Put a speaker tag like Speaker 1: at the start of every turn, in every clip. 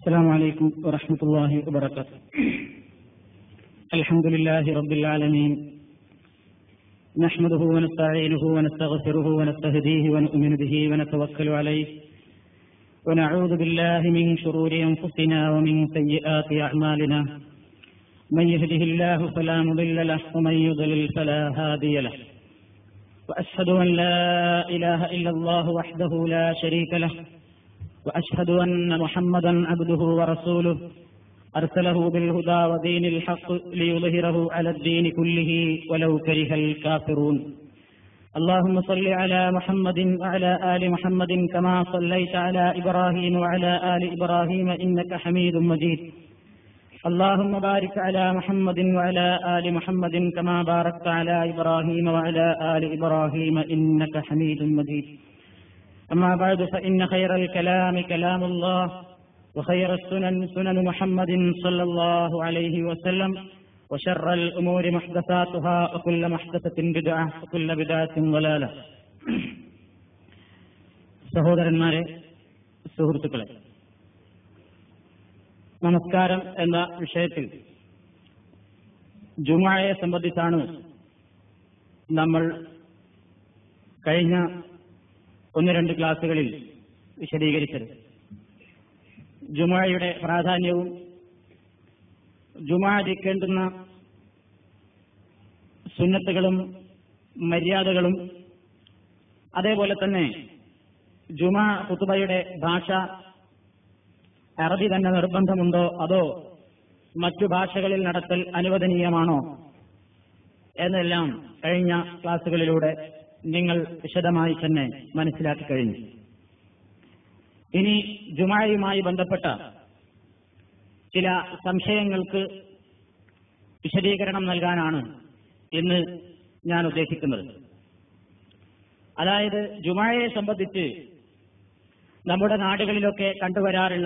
Speaker 1: السلام عليكم ورحمة الله وبركاته الحمد لله رب العالمين نحمده ونستعينه ونستغفره ونستهديه ونؤمن به ونتوكل عليه ونعوذ بالله من شرور أنفسنا ومن سيئات أعمالنا من يهده الله فلا مضل له ومن يضلل فلا هادي له وأشهد أن لا إله إلا الله وحده لا شريك له وأشهد أن محمدا عبده ورسوله أرسله بالهدى ودين الحق ليظهره على الدين كله ولو كره الكافرون اللهم صل على محمد وعلى آل محمد كما صليت على إبراهيم وعلى آل إبراهيم إنك حميد مجيد اللهم بارك على محمد وعلى آل محمد كما باركت على إبراهيم وعلى آل إبراهيم إنك حميد مجيد أما بعد فإن خير الكلام كلام الله وخير السنن سنن محمد صلى الله عليه وسلم وشر الأمور محدثاتها وكل محدثة بدعة وكل بدعة ضلالة സഹോദരന്മാരെ സുഹൃത്തുക്കളെ നമസ്കാരം എന്ന വിഷയത്തിൽ ജുമായെ സംബന്ധിച്ചാണ് നമ്മൾ കഴിഞ്ഞ ഒന്ന് രണ്ട് ക്ലാസുകളിൽ വിശദീകരിച്ചത് ജുമായുടെ പ്രാധാന്യവും ജുമാരിക്കേണ്ടുന്ന സുന്നത്തുകളും മര്യാദകളും അതേപോലെ തന്നെ ജുമാ കുത്തുബയുടെ ഭാഷ അറബി തന്നെ നിർബന്ധമുണ്ടോ അതോ മറ്റു ഭാഷകളിൽ നടത്തൽ അനുവദനീയമാണോ എന്നെല്ലാം കഴിഞ്ഞ ക്ലാസുകളിലൂടെ നിങ്ങൾ വിശദമായി തന്നെ മനസ്സിലാക്കി കഴിഞ്ഞു ഇനി ജുമായുമായി ബന്ധപ്പെട്ട ചില സംശയങ്ങൾക്ക് വിശദീകരണം നൽകാനാണ് ഇന്ന് ഞാൻ ഉദ്ദേശിക്കുന്നത് അതായത് ജുമായെ സംബന്ധിച്ച് നമ്മുടെ നാടുകളിലൊക്കെ കണ്ടുവരാറുള്ള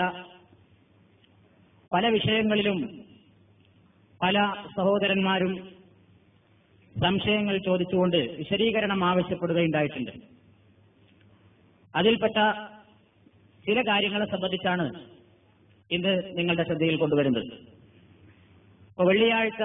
Speaker 1: പല വിഷയങ്ങളിലും പല സഹോദരന്മാരും സംശയങ്ങൾ ചോദിച്ചുകൊണ്ട് വിശദീകരണം ആവശ്യപ്പെടുകയുണ്ടായിട്ടുണ്ട് അതിൽപ്പെട്ട ചില കാര്യങ്ങളെ സംബന്ധിച്ചാണ് ഇന്ന് നിങ്ങളുടെ ശ്രദ്ധയിൽ കൊണ്ടുവരുന്നത് ഇപ്പൊ വെള്ളിയാഴ്ച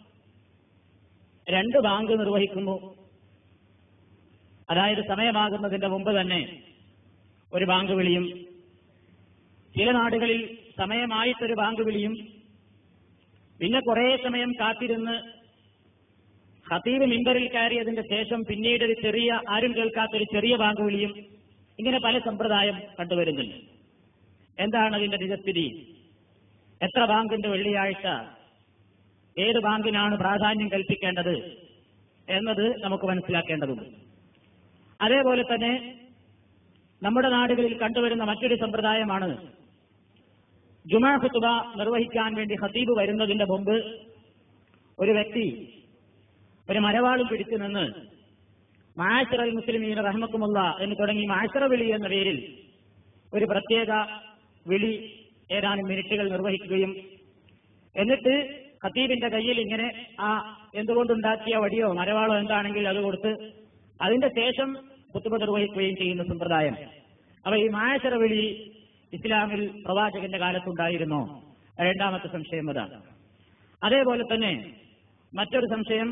Speaker 1: രണ്ട് ബാങ്ക് നിർവഹിക്കുന്നു അതായത് സമയമാകുന്നതിന്റെ മുമ്പ് തന്നെ ഒരു ബാങ്ക് വിളിയും ചില നാടുകളിൽ സമയമായിട്ടൊരു ബാങ്ക് വിളിയും പിന്നെ കുറേ സമയം കാത്തിരുന്ന് ഹത്തീബ് മിമ്പറിൽ കയറിയതിന്റെ ശേഷം പിന്നീട് ഒരു ചെറിയ ആരും കേൾക്കാത്തൊരു ചെറിയ ബാങ്ക് വിളിയും ഇങ്ങനെ പല സമ്പ്രദായം കണ്ടുവരുന്നുണ്ട് എന്താണ് അതിന്റെ നിജസ്ഥിതി എത്ര ബാങ്കിന്റെ വെള്ളിയാഴ്ച ഏത് ബാങ്കിനാണ് പ്രാധാന്യം കൽപ്പിക്കേണ്ടത് എന്നത് നമുക്ക് മനസ്സിലാക്കേണ്ടതുണ്ട് അതേപോലെ തന്നെ നമ്മുടെ നാടുകളിൽ കണ്ടുവരുന്ന മറ്റൊരു സമ്പ്രദായമാണ് ജുമാ ഖുത്തുബ നിർവഹിക്കാൻ വേണ്ടി ഹത്തീബ് വരുന്നതിന്റെ മുമ്പ് ഒരു വ്യക്തി ഒരു മരവാളും പിടിച്ചു നിന്ന് മാഷറൽ മുസ്ലിമീൻ റഹ്മക്കുമുള്ള എന്ന് തുടങ്ങി മാഷറ വിളി എന്ന പേരിൽ ഒരു പ്രത്യേക വിളി ഏതാനും മിനിറ്റുകൾ നിർവഹിക്കുകയും എന്നിട്ട് ഖത്തീബിന്റെ കയ്യിൽ ഇങ്ങനെ ആ എന്തുകൊണ്ടുണ്ടാക്കിയ വടിയോ മരവാളോ എന്താണെങ്കിൽ അത് കൊടുത്ത് അതിന്റെ ശേഷം കുത്തുബ നിർവഹിക്കുകയും ചെയ്യുന്ന സമ്പ്രദായം അപ്പൊ ഈ മായശറ വിളി ഇസ്ലാമിൽ പ്രവാചകന്റെ കാലത്തുണ്ടായിരുന്നോ രണ്ടാമത്തെ സംശയം അതാണ് അതേപോലെ തന്നെ മറ്റൊരു സംശയം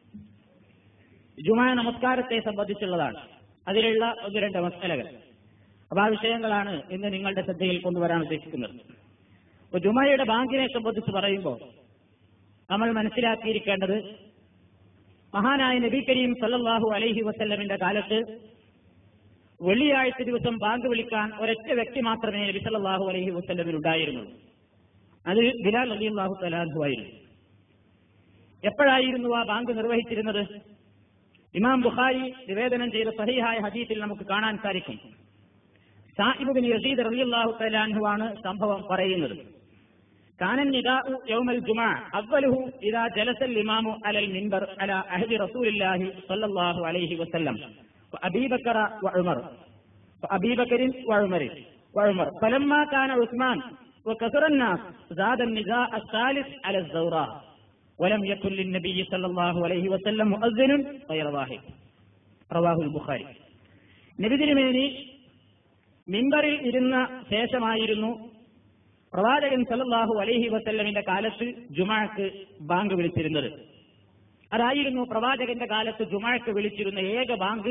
Speaker 1: ജുമാ നമസ്കാരത്തെ സംബന്ധിച്ചുള്ളതാണ് അതിലുള്ള ഒന്ന് രണ്ട് മസലകൾ അപ്പൊ ആ വിഷയങ്ങളാണ് ഇന്ന് നിങ്ങളുടെ ശ്രദ്ധയിൽ കൊണ്ടുവരാൻ ഉദ്ദേശിക്കുന്നത് അപ്പൊ ജുമായുടെ ബാങ്കിനെ സംബന്ധിച്ച് പറയുമ്പോൾ നമ്മൾ മനസ്സിലാക്കിയിരിക്കേണ്ടത് മഹാനായ നബി കരീം സല്ലാഹു അലൈഹി വസ്ല്ലമിന്റെ കാലത്ത് വെള്ളിയാഴ്ച ദിവസം ബാങ്ക് വിളിക്കാൻ ഒരൊറ്റ വ്യക്തി മാത്രമേ നബി സല്ലാഹു അലൈഹി വസ്ല്ലമിൽ ഉണ്ടായിരുന്നുള്ളൂ അത് ബിലാൽ അലി അള്ളാഹു തലാഹു ആയിരുന്നു എപ്പോഴായിരുന്നു ആ ബാങ്ക് നിർവഹിച്ചിരുന്നത് ഇമാം ബുഖാരി നിവേദനം ചെയ്ത സഹിഹായ ഹദീസിൽ നമുക്ക് കാണാൻ സാധിക്കും സാഹിബ് ബിൻ യസീദ് റളിയല്ലാഹു തആലാഹു ആണ് സംഭവം പറയുന്നത് കാനൻ നിദാഉ യൗമൽ ജുമാ അവ്വലുഹു ഇദാ ജലസൽ ഇമാമു അലൽ മിൻബർ അലാ അഹദി റസൂലില്ലാഹി സ്വല്ലല്ലാഹു അലൈഹി വസല്ലം وأبي بكر وعمر فأبي بكر وعمر وعمر فلما كان عثمان وكثر الناس زاد النداء الثالث على الزوراء ولم يكن للنبي صلى الله عليه وسلم مؤذن غير واحد رواه البخاري നബി തിരുമേനി മിമ്പറിൽ ഇരുന്ന ശേഷമായിരുന്നു പ്രവാചകൻ സല്ലല്ലാഹു അലൈഹി വസല്ലമിന്റെ കാലത്ത് ജുമാക്ക് ബാങ്ക് വിളിച്ചിരുന്നത് അതായിരുന്നു പ്രവാചകന്റെ കാലത്ത് ജുമാക്ക് വിളിച്ചിരുന്ന ഏക ബാങ്ക്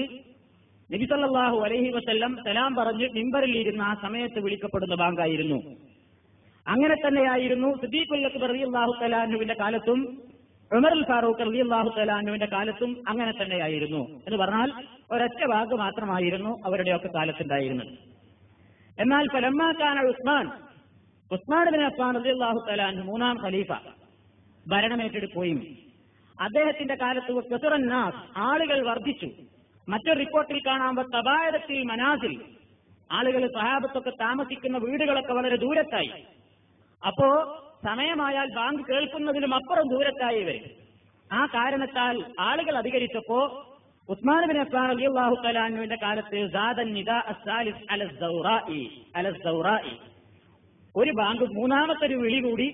Speaker 1: നബി സല്ലല്ലാഹു അലൈഹി വസല്ലം സലാം പറഞ്ഞ് മിമ്പറിൽ ഇരുന്ന ആ സമയത്ത് വിളിക്കപ്പെടുന്ന ബാങ്കായിരുന്നു അങ്ങനെ തന്നെയായിരുന്നു സിദ്ദീഖുൽ അക്ബർ റളിയല്ലാഹു തലാനുവിന്റെ കാലത്തും ഉമറുൽ ഫാറൂഖ് റളിയല്ലാഹു തലാനുവിന്റെ കാലത്തും അങ്ങനെ തന്നെയായിരുന്നു എന്ന് പറഞ്ഞാൽ ഒരൊറ്റ ബാങ്ക് മാത്രമായിരുന്നു അവരുടെയൊക്കെ കാലത്തുണ്ടായിരുന്നത് എന്നാൽ ഫലമ്മാക്കാന ഉസ്മാൻ ഉസ്മാൻ ബിൻ അഫ്ഫാൻ റളിയല്ലാഹു തലാൻ മൂന്നാം ഖലീഫ ഭരണമേറ്റെടുക്കുകയും അദ്ദേഹത്തിന്റെ കാലത്ത് കസുറന്നാസ് ആളുകൾ വർദ്ധിച്ചു മറ്റൊരു റിപ്പോർട്ടിൽ കാണാൻ തബായത്തിൽ മനാസിൽ ആളുകൾ സഹാബത്തൊക്കെ താമസിക്കുന്ന വീടുകളൊക്കെ വളരെ ദൂരത്തായി അപ്പോ സമയമായാൽ ബാങ്ക് കേൾക്കുന്നതിലും അപ്പുറം ദൂരത്തായി വരും ആ കാരണത്താൽ ആളുകൾ അധികരിച്ചപ്പോ ഉസ്മാൻ ബിൻ അഫ്ഫാൻ റളിയല്ലാഹു തആലാനുവിന്റെ കാലത്ത് സാദൻ നിദാ അസ്സാലിസ് അല സൗറായി അല സൗറായി ഒരു ബാങ്ക് മൂന്നാമത്തെ ഒരു വിളി കൂടി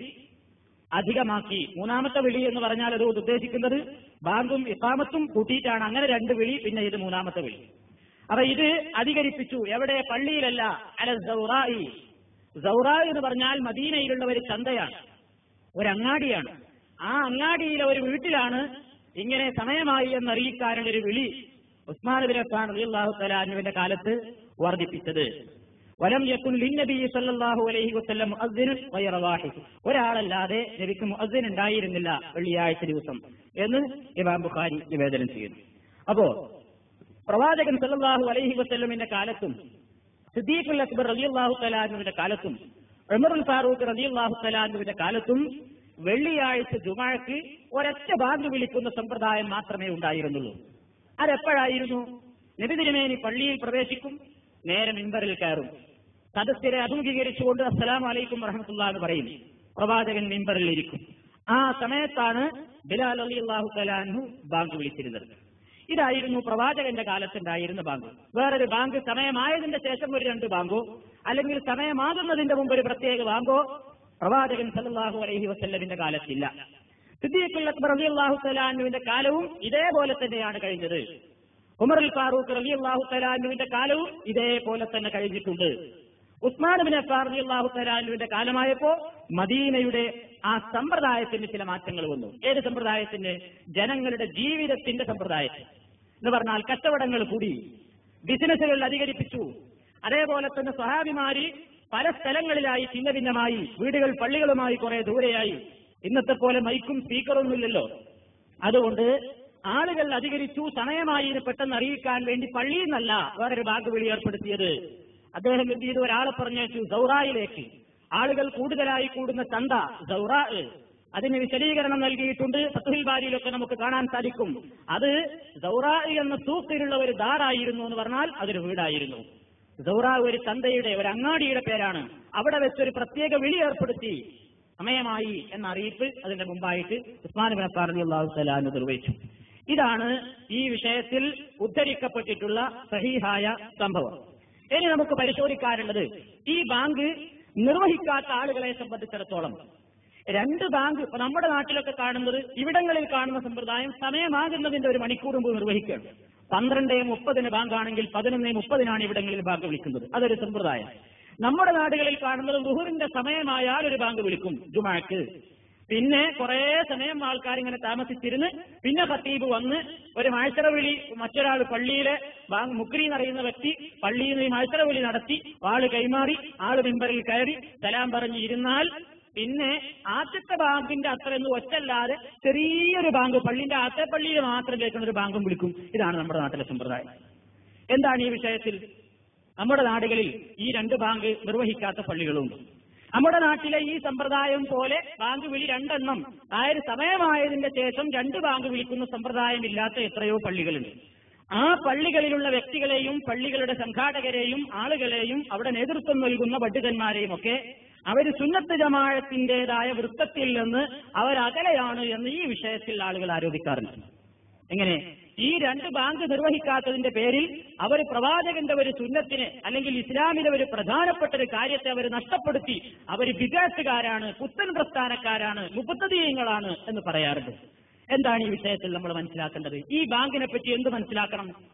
Speaker 1: അധികമാക്കി മൂന്നാമത്തെ വിളി എന്ന് പറഞ്ഞാൽ അത് ഉദ്ദേശിക്കുന്നത് ബാങ്കും ഇഫാമത്തും കൂട്ടിയിട്ടാണ് അങ്ങനെ രണ്ട് വിളി പിന്നെ ഇത് മൂന്നാമത്തെ വിളി അപ്പൊ ഇത് അധികരിപ്പിച്ചു എവിടെ പള്ളിയിലല്ല അല സൗറായി സൗറ എന്ന് പറഞ്ഞാൽ മദീനയിലുള്ള ഒരു ചന്തയാണ് ഒരു അങ്ങാടിയാണ് ആ അങ്ങാടിയിലെ ഒരു വീട്ടിലാണ് ഇങ്ങനെ സമയമായി എന്നറിയിക്കാനുള്ള ഒരു വിളി ഉസ്മാൻ ബിൻ അഫ്ഫാൻ റളിയല്ലാഹു തആല അൻഹുവിന്റെ കാലത്ത് വർദ്ധിപ്പിച്ചത് വലം യക്കുൻ ലിന്നബി സല്ലല്ലാഹു അലൈഹി വസല്ലം മുഅദ്ദിനുൻ ഗൈറ വാഹിദ് ഒരാളല്ലാതെ നബിക്ക് മുഅദ്ദിൻ ഉണ്ടായിരുന്നില്ല വെള്ളിയാഴ്ച ദിവസം എന്ന് ഇമാം ബുഖാരി നിവേദനം ചെയ്യുന്നു അപ്പോ പ്രവാചകൻ സല്ലല്ലാഹു അലൈഹി വസല്ലമിന്റെ കാലത്തും സിദ്ദീഖുൽ അക്ബർ റളിയല്ലാഹു തആലാനുവിന്റെ കാലത്തും ഉമറുൽ ഫാറൂഖ് റളിയല്ലാഹു തആലാനുവിന്റെ കാലത്തും വെള്ളിയാഴ്ച ജുമാക്ക് ഒരൊറ്റ ബാങ്ക് വിളിക്കുന്ന സമ്പ്രദായം മാത്രമേ ഉണ്ടായിരുന്നുള്ളൂ അതെപ്പോഴായിരുന്നു നബി തിരുമേനി പള്ളിയിൽ പ്രവേശിക്കും നേരെ മിമ്പറിൽ കയറും സദസ്യരെ അഭിമുഖീകരിച്ചുകൊണ്ട് അസ്സലാം വലൈക്കും വറഹമത്തുള്ള എന്ന് പറയും പ്രവാചകൻ മിമ്പറിൽ ഇരിക്കും ആ സമയത്താണ് ബിലാൽ അലി അള്ളാഹു തലാൻഹു ബാങ്ക് വിളിച്ചിരുന്നത് ഇതായിരുന്നു പ്രവാചകന്റെ കാലത്തുണ്ടായിരുന്ന ബാങ്ക് വേറൊരു ബാങ്ക് സമയമായതിന്റെ ശേഷം ഒരു രണ്ട് ബാങ്കോ അല്ലെങ്കിൽ സമയമാകുന്നതിന്റെ മുമ്പ് ഒരു പ്രത്യേക ബാങ്കോ പ്രവാചകൻ സല്ലല്ലാഹു അലൈഹി വസല്ലമിന്റെ കാലത്തില്ല സിദ്ദീഖുൽ അക്ബർ റളിയല്ലാഹു തആലാനുവിന്റെ കാലവും ഇതേപോലെ തന്നെയാണ് കഴിഞ്ഞത് ഉമറുൽ ഫാറൂഖ് റളിയല്ലാഹു തആലാനുവിന്റെ കാലവും ഇതേപോലെ തന്നെ കഴിഞ്ഞിട്ടുണ്ട് ഉസ്മാൻ ബിൻ അഫ്ഫാൻ റളിയല്ലാഹു തആലാനുവിന്റെ കാലമായപ്പോ മദീനയുടെ ആ സമ്പ്രദായത്തിന് ചില മാറ്റങ്ങൾ വന്നു ഏത് സമ്പ്രദായത്തിന് ജനങ്ങളുടെ ജീവിതത്തിന്റെ സമ്പ്രദായത്തിൽ എന്ന് പറഞ്ഞാൽ കച്ചവടങ്ങൾ കൂടി ബിസിനസ്സുകൾ അധികരിപ്പിച്ചു അതേപോലെ തന്നെ സ്വഹാബിമാര് പല സ്ഥലങ്ങളിലായി ഭിന്ന ഭിന്നമായി വീടുകൾ പള്ളികളുമായി കുറെ ദൂരെയായി ഇന്നത്തെ പോലെ മൈക്കും സ്പീക്കറൊന്നുമില്ലല്ലോ അതുകൊണ്ട് ആളുകൾ അധികരിച്ചു സമയമായി ഇത് പെട്ടെന്ന് അറിയിക്കാൻ വേണ്ടി പള്ളിയിൽ നിന്നല്ല വേറൊരു ബാഗ് വിളി ഏർപ്പെടുത്തിയത് അദ്ദേഹം എന്ത് ചെയ്തു ഒരാളെ പറഞ്ഞയച്ചു സൗറായിലേക്ക് ആളുകൾ കൂടുതലായി കൂടുന്ന ചന്ത സൗറ അതിന് വിശദീകരണം നൽകിയിട്ടുണ്ട് ഫത്തുഹിൽ ബാരിയിലൊക്കെ നമുക്ക് കാണാൻ സാധിക്കും അത് സൗറ എന്ന സൂക്കിലുള്ള ഒരു ദാറായിരുന്നു എന്ന് പറഞ്ഞാൽ അതൊരു വീടായിരുന്നു സൗറ ഒരു ചന്തയുടെ ഒരു അങ്ങാടിയുടെ പേരാണ് അവിടെ വെച്ചൊരു പ്രത്യേക വിളി ഏർപ്പെടുത്തി സമയമായി എന്ന അറിയിപ്പ് അതിന്റെ മുമ്പായിട്ട് ഉസ്മാൻ ബിൻ അഫ്ഫാൻ റളിയല്ലാഹു തആല അൻഹു നിർവഹിച്ചു ഇതാണ് ഈ വിഷയത്തിൽ ഉദ്ധരിക്കപ്പെട്ടിട്ടുള്ള സഹീഹായ സംഭവം ഇനി നമുക്ക് പരിശോധിക്കാനുള്ളത് ഈ ബാങ്ക് നിർവഹിക്കാത്ത ആളുകളെ സംബന്ധിച്ചിടത്തോളം രണ്ട് ബാങ്ക് ഇപ്പൊ നമ്മുടെ നാട്ടിലൊക്കെ കാണുന്നത് ഇവിടങ്ങളിൽ കാണുന്ന സമ്പ്രദായം സമയമാകുന്നതിന്റെ ഒരു മണിക്കൂർ മുമ്പ് നിർവഹിക്കുകയാണ് പന്ത്രണ്ട് മുപ്പതിന് ബാങ്കാണെങ്കിൽ പതിനൊന്ന് മുപ്പതിനാണ് ഇവിടങ്ങളിൽ ബാങ്ക് വിളിക്കുന്നത് അതൊരു സമ്പ്രദായം നമ്മുടെ നാടുകളിൽ കാണുന്നത് ലുഹുറിന്റെ സമയമായാൽ ഒരു ബാങ്ക് വിളിക്കും ജുമാക്ക് പിന്നെ കുറെ സമയം ആൾക്കാർ ഇങ്ങനെ താമസിച്ചിരുന്ന് പിന്നെ ഖത്തീബ് വന്ന് ഒരു മത്സര വിളി മറ്റൊരാൾ പള്ളിയിലെ ബാങ്ക് മുക്രി എന്നറിയുന്ന വ്യക്തി പള്ളിയിൽ നിന്ന് ഈ മത്സര വിളി നടത്തി ആള് കൈമാറി ആള് മെമ്പറിൽ കയറി സലാം പറഞ്ഞ് ഇരുന്നാൽ പിന്നെ ആദ്യത്തെ ബാങ്കിന്റെ അത്രയൊന്നും ഒറ്റല്ലാതെ ചെറിയൊരു ബാങ്ക് പള്ളിന്റെ ആദ്യത്തെ പള്ളിയിൽ മാത്രം കേൾക്കുന്ന ഒരു ബാങ്കും വിളിക്കും ഇതാണ് നമ്മുടെ നാട്ടിലെ സമ്പ്രദായം എന്താണ് ഈ വിഷയത്തിൽ നമ്മുടെ നാടുകളിൽ ഈ രണ്ട് ബാങ്ക് നിർവഹിക്കാത്ത പള്ളികളുണ്ട് നമ്മുടെ നാട്ടിലെ ഈ സമ്പ്രദായം പോലെ ബാങ്ക് വിളി രണ്ടെണ്ണം അതായത് സമയമായതിന്റെ ശേഷം രണ്ട് ബാങ്ക് വിളിക്കുന്ന സമ്പ്രദായം ഇല്ലാത്ത എത്രയോ പള്ളികളുണ്ട് ആ പള്ളികളിലുള്ള വ്യക്തികളെയും പള്ളികളുടെ സംഘാടകരെയും ആളുകളെയും അവിടെ നേതൃത്വം നൽകുന്ന പണ്ഡിതന്മാരെയും ഒക്കെ അവർ സുന്നത്ത് ജമാഴത്തിന്റേതായ വൃത്തത്തിൽ നിന്ന് അവരകലെയാണ് എന്ന് ഈ വിഷയത്തിൽ ആളുകൾ ആരോപിക്കാറുണ്ട് എങ്ങനെ ഈ രണ്ട് ബാങ്ക് നിർവഹിക്കാത്തതിന്റെ പേരിൽ അവർ പ്രവാചകന്റെ ഒരു സുന്നത്തിന് അല്ലെങ്കിൽ ഇസ്ലാമിലെ ഒരു പ്രധാനപ്പെട്ട ഒരു കാര്യത്തെ അവർ നഷ്ടപ്പെടുത്തി അവർ വികാസുകാരാണ് പുത്തൻ പ്രസ്ഥാനക്കാരാണ് മുപ്പത്തതീയങ്ങളാണ് എന്ന് പറയാറുണ്ട് എന്താണ് ഈ വിഷയത്തിൽ നമ്മൾ മനസ്സിലാക്കേണ്ടത് ഈ ബാങ്കിനെ പറ്റി എന്ത് മനസ്സിലാക്കണം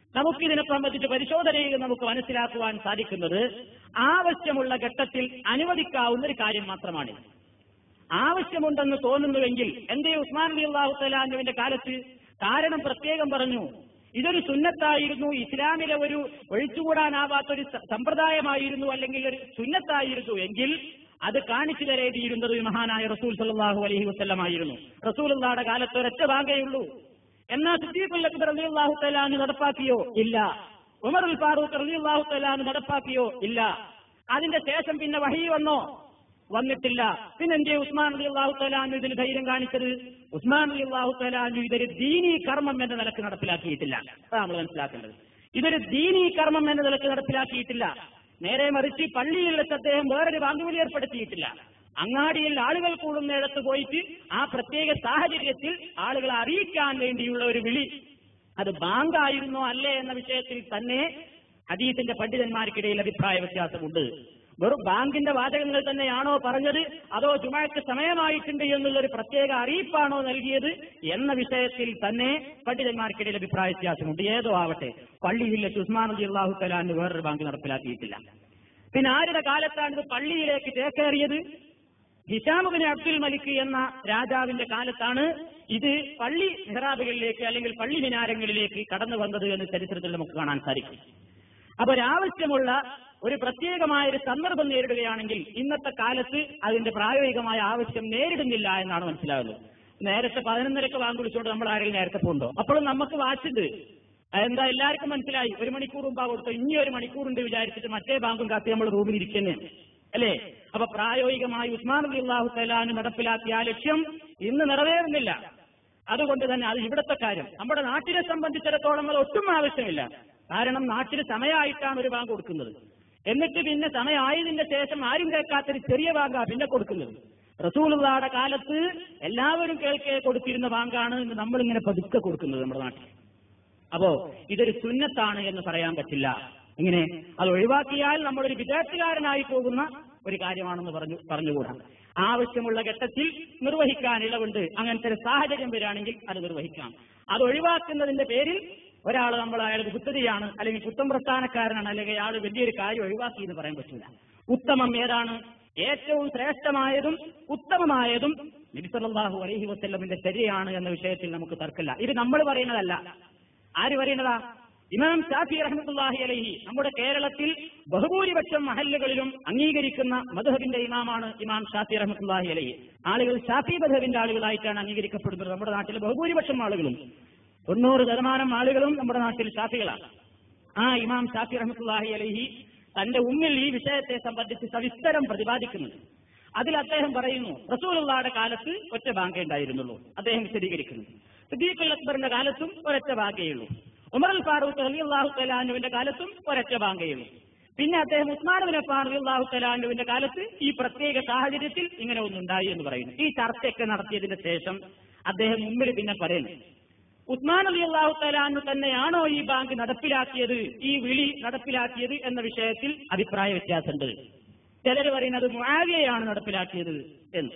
Speaker 1: നമുക്കിതിനെ സംബന്ധിച്ച് പരിശോധനയിൽ നമുക്ക് മനസ്സിലാക്കുവാൻ സാധിക്കുന്നത് ആവശ്യമുള്ള ഘട്ടത്തിൽ അനുവദിക്കാവുന്ന ഒരു കാര്യം മാത്രമാണ് ആവശ്യമുണ്ടെന്ന് തോന്നുന്നുവെങ്കിൽ എന്തേ ഉസ്മാൻ അലി അള്ളാഹു തലാന്നുവിന്റെ കാലത്ത് കാരണം പ്രത്യേകം പറഞ്ഞു ഇതൊരു സുന്നത്തായിരുന്നു ഇസ്ലാമിലെ ഒരു ഒഴിച്ചുകൂടാനാവാത്തൊരു സ- സമ്പ്രദായമായിരുന്നു അല്ലെങ്കിൽ ഒരു സുന്നത്തായിരുന്നു എങ്കിൽ അത് കാണിച്ചു തരേണ്ടിയിരുന്നത് മഹാനായ റസൂൽ സല്ലാഹു അലഹി വസ്ല്ലമായിരുന്നു റസൂൽ അള്ളാഹുടെ കാലത്ത് ഒരൊറ്റ ഭാഗയുള്ളൂ എന്നാൽ സിദ്ദീഖുൽ അക്ബർ റളിയല്ലാഹു തആല നടപ്പാക്കിയോ ഇല്ല ഉമർ ഉൽ ഫാറൂഖ് റളിയല്ലാഹു തആല നടപ്പാക്കിയോ ഇല്ല അതിന്റെ ശേഷം പിന്നെ വഹി വന്നോ വന്നിട്ടില്ല പിന്നെ എന്റെ ഉസ്മാൻ അലി അള്ളാഹു തലാനു ഇതിന് ധൈര്യം കാണിച്ചത് ഉസ്മാൻ അലി അള്ളാഹു തലാനു ഇതൊരു ദീനീ കർമ്മം എന്ന നിലക്ക് നടപ്പിലാക്കിയിട്ടില്ല അതാണ് നമ്മൾ മനസ്സിലാക്കേണ്ടത് ഇതൊരു ദീനീ കർമ്മം എന്ന നിലക്ക് നടപ്പിലാക്കിയിട്ടില്ല നേരെ മറിച്ച് പള്ളിയിൽ വെച്ച് അദ്ദേഹം വേറൊരു വാങ്ങുവിലി ഏർപ്പെടുത്തിയിട്ടില്ല അങ്ങാടിയിൽ ആളുകൾ കൂടുന്നിടത്ത് പോയിട്ട് ആ പ്രത്യേക സാഹചര്യത്തിൽ ആളുകളെ അറിയിക്കാൻ വേണ്ടിയുള്ള ഒരു വിളി അത് ബാങ്കായിരുന്നോ അല്ലേ എന്ന വിഷയത്തിൽ തന്നെ ഹദീസിന്റെ പണ്ഡിതന്മാർക്കിടയിൽ അഭിപ്രായ വ്യത്യാസമുണ്ട് വെറും ബാങ്കിന്റെ വാചകങ്ങൾ തന്നെയാണോ പറഞ്ഞത് അതോ ജുമാക്ക് സമയമായിട്ടുണ്ട് എന്നുള്ള ഒരു പ്രത്യേക അറിയിപ്പാണോ നൽകിയത് എന്ന വിഷയത്തിൽ തന്നെ പണ്ഡിതന്മാർക്കിടയിൽ അഭിപ്രായ വ്യത്യാസമുണ്ട് ഏതോ ആവട്ടെ പള്ളിയിൽ വെച്ച് ഉസ്മാൻ അലി അള്ളാഹു തലാന്ന് വേറൊരു ബാങ്ക് നടപ്പിലാക്കിയിട്ടില്ല പിന്നെ ആരുടെ കാലത്താണ് ഇത് പള്ളിയിലേക്ക് ചേക്കേറിയത് ഹിഷാമുബിൻ അബ്ദുൽ മലിക് എന്ന രാജാവിന്റെ കാലത്താണ് ഇത് പള്ളി മെഹ്റാബുകളിലേക്ക് അല്ലെങ്കിൽ പള്ളി മിനാരങ്ങളിലേക്ക് കടന്നു വന്നത് എന്ന് ചരിത്രത്തിൽ നമുക്ക് കാണാൻ സാധിക്കും അപ്പൊ ഒരാവശ്യമുള്ള ഒരു പ്രത്യേകമായ ഒരു സന്ദർഭം നേരിടുകയാണെങ്കിൽ ഇന്നത്തെ കാലത്ത് അതിന്റെ പ്രായോഗികമായ ആവശ്യം നേരിടുന്നില്ല എന്നാണ് മനസ്സിലാകുന്നത് നേരത്തെ പതിനൊന്നരക്ക് വാങ്ങി വിളിച്ചുകൊണ്ട് നമ്മൾ ആരെങ്കിലും നേരത്തെ പോകുന്നുണ്ടോ അപ്പോഴും നമുക്ക് വാച്ചുണ്ട് അതെന്താ എല്ലാവർക്കും മനസ്സിലായി ഒരു മണിക്കൂർ മുമ്പാ കൊടുത്തു ഇനി ഒരു മണിക്കൂറുണ്ട് വിചാരിച്ചിട്ട് മറ്റേ ബാങ്കും കാത്തി നമ്മൾ റൂമിൽ ഇരിക്കുന്നത് അല്ലേ അപ്പൊ പ്രായോഗികമായി ഉസ്മാൻ അലി അള്ളാഹു തലാന് നടപ്പിലാക്കിയ ആ ലക്ഷ്യം ഇന്ന് നിറവേറുന്നില്ല അതുകൊണ്ട് തന്നെ അത് ഇവിടുത്തെ കാര്യം നമ്മുടെ നാട്ടിനെ സംബന്ധിച്ചിടത്തോളം അത് ഒട്ടും ആവശ്യമില്ല കാരണം നാട്ടിൽ സമയമായിട്ടാണ് ഒരു ബാങ്ക് കൊടുക്കുന്നത് എന്നിട്ട് പിന്നെ സമയമായതിന്റെ ശേഷം ആരും കേൾക്കാത്തൊരു ചെറിയ ബാങ്കാ പിന്നെ കൊടുക്കുന്നത് റസൂലുള്ളാടെ കാലത്ത് എല്ലാവരും കേൾക്കെ കൊടുത്തിരുന്ന ബാങ്കാണ് ഇന്ന് നമ്മളിങ്ങനെ പതുക്കെ കൊടുക്കുന്നത് നമ്മുടെ നാട്ടിൽ അപ്പോ ഇതൊരു സുന്നത്താണ് എന്ന് പറയാൻ പറ്റില്ല ഇങ്ങനെ അത് ഒഴിവാക്കിയാൽ നമ്മളൊരു വിദ്യാർത്ഥികാരനായി പോകുന്ന ഒരു കാര്യമാണെന്ന് പറഞ്ഞു പറഞ്ഞുകൂടാ ആവശ്യമുള്ള ഘട്ടത്തിൽ നിർവഹിക്കാൻ ഇളവുണ്ട് അങ്ങനത്തെ ഒരു സാഹചര്യം വരികയാണെങ്കിൽ അത് നിർവഹിക്കാം അത് ഒഴിവാക്കുന്നതിന്റെ പേരിൽ ഒരാൾ നമ്മൾ അയാൾ കുത്തതിയാണ് അല്ലെങ്കിൽ കുത്തം പ്രസ്ഥാനക്കാരനാണ് അല്ലെങ്കിൽ അയാൾ വലിയൊരു കാര്യം ഒഴിവാക്കി എന്ന് പറയാൻ പറ്റില്ല ഉത്തമം ഏതാണ് ഏറ്റവും ശ്രേഷ്ഠമായതും ഉത്തമമായതും നബിസല്ലാഹു അലൈഹി വസ്ല്ലമിന്റെ ശരിയാണ് എന്ന വിഷയത്തിൽ നമുക്ക് തർക്കമില്ല ഇത് നമ്മൾ പറയുന്നതല്ല ആര് പറയുന്നതാ ഇമാം ഷാഫി റഹ്മത്തുല്ലാഹി അലൈഹി നമ്മുടെ കേരളത്തിൽ ബഹുഭൂരിപക്ഷം മഹല്ലുകളിലും അംഗീകരിക്കുന്ന മധുഹബിന്റെ ഇമാമാണ് ഇമാം ഷാഫി റഹ്മത്തുല്ലാഹി അലൈഹി ആളുകൾ ഷാഫി മധുഹബിന്റെ ആളുകളായിട്ടാണ് അംഗീകരിക്കപ്പെടുന്നത് നമ്മുടെ നാട്ടിലെ ബഹുഭൂരിപക്ഷം ആളുകളും തൊണ്ണൂറ് ശതമാനം ആളുകളും നമ്മുടെ നാട്ടിൽ ഷാഫികളാണ് ആ ഇമാം ഷാഫി റഹ്മത്തുല്ലാഹി അലൈഹി തന്റെ ഉമ്മിൽ ഈ വിഷയത്തെ സംബന്ധിച്ച് സവിസ്തരം പ്രതിപാദിക്കുന്നുണ്ട് അതിൽ അദ്ദേഹം പറയുന്നു റസൂലുള്ളായുടെ കാലത്ത് ഒറ്റ ബാങ്കേ ഉണ്ടായിരുന്നുള്ളൂ അദ്ദേഹം വിശദീകരിക്കുന്നു സിദ്ദീഖുൽ അക്ബറിന്റെ കാലത്തും ഒരൊറ്റ ബാങ്കേയുള്ളൂ ഉമർ അൽ ഫാറൂഖ് റളിയല്ലാഹു തലാനുവിന്റെ കാലത്തും ഒരൊറ്റ ബാങ്കേയുള്ളൂ പിന്നെ അദ്ദേഹം ഉസ്മാൻ ബിൻ അഫ്ഫാൻ റളിയല്ലാഹു തലാനുവിന്റെ കാലത്ത് ഈ പ്രത്യേക സാഹചര്യത്തിൽ ഇങ്ങനെ ഒന്നുണ്ടായി എന്ന് പറയുന്നു ഈ ചർച്ചയൊക്കെ നടത്തിയതിന് ശേഷം അദ്ദേഹം മുമ്പിൽ പിന്നെ പറയുന്നു ഉസ്മാൻ അലി അള്ളാഹു തലാനു തന്നെയാണോ ഈ ബാങ്ക് നടപ്പിലാക്കിയത് ഈ വിളി നടപ്പിലാക്കിയത് എന്ന വിഷയത്തിൽ അഭിപ്രായ വ്യത്യാസമുണ്ട് ചിലർ പറയുന്നത് മുആവിയയാണ് നടപ്പിലാക്കിയത് എന്ന്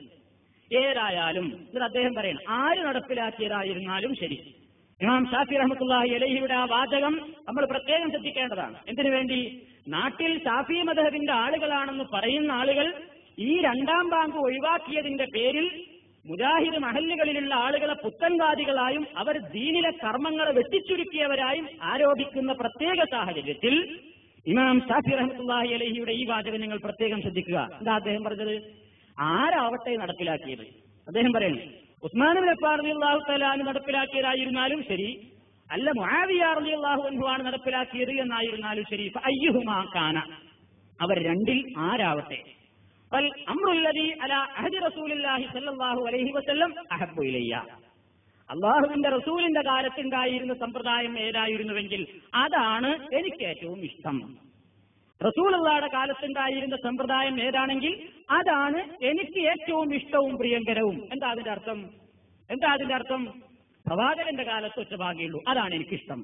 Speaker 1: ഏതായാലും ഇത് അദ്ദേഹം പറയണം ആര് നടപ്പിലാക്കിയതായിരുന്നാലും ശരി ഇമാം ഷാഫി റഹ്മത്തുള്ളാഹി അലഹിയുടെ ആ വാചകം നമ്മൾ പ്രത്യേകം ശ്രദ്ധിക്കേണ്ടതാണ് എന്തിനു വേണ്ടി നാട്ടിൽ ഷാഫി മദഹബിന്റെ ആളുകളാണെന്ന് പറയുന്ന ആളുകൾ ഈ രണ്ടാം ബാങ്ക് ഒഴിവാക്കിയതിന്റെ പേരിൽ മുജാഹിദ് മഹല്ലുകളിലുള്ള ആളുകളെ പുത്തൻവാദികളായും അവർ ദീനിലെ കർമ്മങ്ങളെ വെട്ടിച്ചുരുക്കിയവരായും ആരോപിക്കുന്ന പ്രത്യേക സാഹചര്യത്തിൽ ഇമാം ഷാഫി റഹ്മത്തുള്ളാഹി അലഹിയുടെ ഈ വാചകം നിങ്ങൾ പ്രത്യേകം ശ്രദ്ധിക്കുക എന്താ അദ്ദേഹം പറഞ്ഞത് ആരാവട്ടെ നടപ്പിലാക്കിയത് അദ്ദേഹം പറയുന്നു ഉസ്മാൻ അള്ളാഹു തലാന് നടപ്പിലാക്കിയതായിരുന്നാലും ശരി അല്ല മുആവിയാർലി അള്ളാഹു അൻഹുവാണ് നടപ്പിലാക്കിയത് എന്നായിരുന്നാലും ശരി അയ്യുഹുമാ കാന അവർ രണ്ടിൽ ആരാവട്ടെ ഫൽ അമ്രുല്ലദി അലാ അഹദി റസൂലില്ലാഹി സല്ലല്ലാഹു അലൈഹി വസല്ലം അഹബ്ബു ഇലയ്യ അള്ളാഹുവിന്റെ റസൂലിന്റെ കാലത്തുണ്ടായിരുന്ന സമ്പ്രദായം ഏതായിരുന്നുവെങ്കിൽ അതാണ് എനിക്ക് ഏറ്റവും ഇഷ്ടം റസൂലുള്ളാടെ കാലത്തുണ്ടായിരുന്ന സമ്പ്രദായം ഏതാണെങ്കിൽ അതാണ് എനിക്ക് ഏറ്റവും ഇഷ്ടവും പ്രിയങ്കരവും എന്താ അതിന്റെ അർത്ഥം എന്താ അതിന്റെ അർത്ഥം പ്രവാചകന്റെ കാലത്ത് ഒറ്റ ഭാഗ്യമുള്ളൂ അതാണ് എനിക്കിഷ്ടം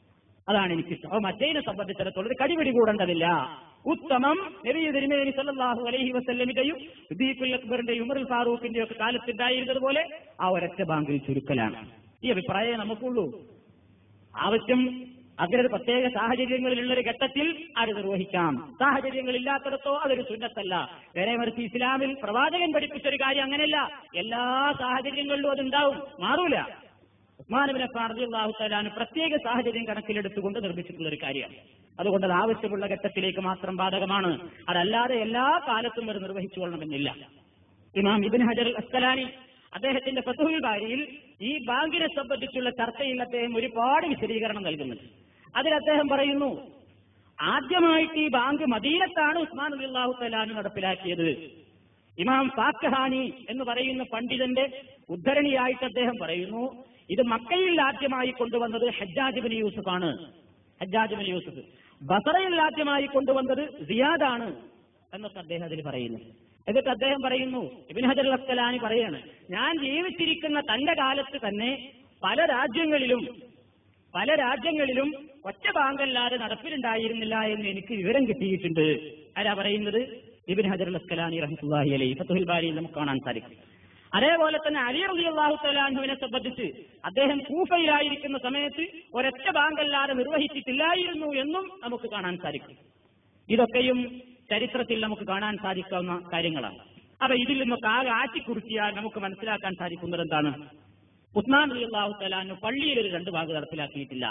Speaker 1: അതാണ് എനിക്കിഷ്ടം അപ്പൊ മറ്റേതിനെ സംബന്ധിച്ചിടത്തോളം ഒരു കടിപിടി കൂടേണ്ടതില്ല ഉത്തമം നബി തിരുമേനി സല്ലല്ലാഹു അലൈഹി വസല്ലമിന്റെയും സിദ്ദീഖുൽ അക്ബറിന്റെയും ഉമറുൽ ഫാറൂഖിന്റെയും ഒക്കെ കാലത്തുണ്ടായിരുന്നത് പോലെ ആ ഒരൊറ്റ ബാങ്കിൽ ചുരുക്കലാണ് ഈ അഭിപ്രായമേ നമുക്കുള്ളൂ ആവശ്യം അങ്ങനെ ഒരു പ്രത്യേക സാഹചര്യങ്ങളിലുള്ള ഒരു ഘട്ടത്തിൽ അത് നിർവഹിക്കാം സാഹചര്യങ്ങളില്ലാത്തിടത്തോ അതൊരു സുന്നത്തല്ല നേരെ മറിച്ച് ഇസ്ലാമിൽ പ്രവാചകൻ പഠിപ്പിച്ച ഒരു കാര്യം അങ്ങനെയല്ല എല്ലാ സാഹചര്യങ്ങളിലും അതുണ്ടാവും മാറൂല ഉസ്മാനബിൻ അള്ളാഹു തലാന് പ്രത്യേക സാഹചര്യം കണക്കിലെടുത്തുകൊണ്ട് നിർമ്മിച്ചിട്ടുള്ള ഒരു കാര്യമാണ് അതുകൊണ്ട് അത് ആവശ്യമുള്ള ഘട്ടത്തിലേക്ക് മാത്രം ബാധകമാണ് അതല്ലാതെ എല്ലാ കാലത്തും അത് നിർവഹിച്ചു കൊള്ളണമെന്നില്ല ഇമാം ഇബിൻ ഹജർ അസ്കലാനി അദ്ദേഹത്തിന്റെ ഫത്തുഹുൽ ബാരിയിൽ ഈ ബാങ്കിനെ സംബന്ധിച്ചുള്ള ചർച്ചയിൽ അദ്ദേഹം ഒരുപാട് വിശദീകരണം നൽകുന്നുണ്ട് അതിൽ അദ്ദേഹം പറയുന്നു ആദ്യമായിട്ട് ഈ ബാങ്ക് മദീനത്താണ് ഉസ്മാൻ അള്ളാഹു തലാന് നടപ്പിലാക്കിയത് ഇമാം ഫാക്കഹാനി എന്ന് പറയുന്ന പണ്ഡിതന്റെ ഉദ്ധരണിയായിട്ട് അദ്ദേഹം പറയുന്നു ഇത് മക്കയിൽ ആദ്യമായി കൊണ്ടുവന്നത് ഹജ്ജാജ് ബിൻ യൂസുഫാണ് ഹജ്ജാജ് ബിൻ യൂസുഫ് ബസറയിൽ ആദ്യമായി കൊണ്ടുവന്നത് സിയാദാണ് എന്നൊക്കെ അദ്ദേഹം അതിൽ പറയുന്നു എന്നിട്ട് അദ്ദേഹം പറയുന്നു ഇബിൻ ഹജർ അസ്കലാനി പറയാണ് ഞാൻ ജീവിച്ചിരിക്കുന്ന തന്റെ കാലത്ത് തന്നെ പല രാജ്യങ്ങളിലും പല രാജ്യങ്ങളിലും ഒറ്റ ബാങ്കല്ലാതെ നടപ്പിലുണ്ടായിരുന്നില്ല എന്ന് എനിക്ക് വിവരം കിട്ടിയിട്ടുണ്ട് ആരാ പറയുന്നത് ഇബിൻ ഹജർ അസ്കലാനി റഹ്മുല്ലാഹി അലൈ ഫത്തുൽ ബാരിയിൽ നമുക്ക് കാണാൻ സാധിക്കും അതേപോലെ തന്നെ അലി റബി അള്ളാഹു തലാഹുവിനെ സംബന്ധിച്ച് അദ്ദേഹം കൂഫയിലായിരിക്കുന്ന സമയത്ത് ഒരൊറ്റ ബാങ്കല്ലാതെ നിർവഹിച്ചിട്ടില്ലായിരുന്നു എന്നും നമുക്ക് കാണാൻ സാധിക്കും ഇതൊക്കെയും ചരിത്രത്തിൽ നമുക്ക് കാണാൻ സാധിക്കാവുന്ന കാര്യങ്ങളാണ് അപ്പൊ ഇതിൽ നിന്നൊക്കെ ആകെ ആറ്റിക്കുറിച്ചിയാൽ നമുക്ക് മനസ്സിലാക്കാൻ സാധിക്കുന്നത് എന്താണ് ഉസ്മാൻ അലി അള്ളാഹു തലാനു പള്ളിയിൽ ഒരു രണ്ട് ഭാഗം നടപ്പിലാക്കിയിട്ടില്ല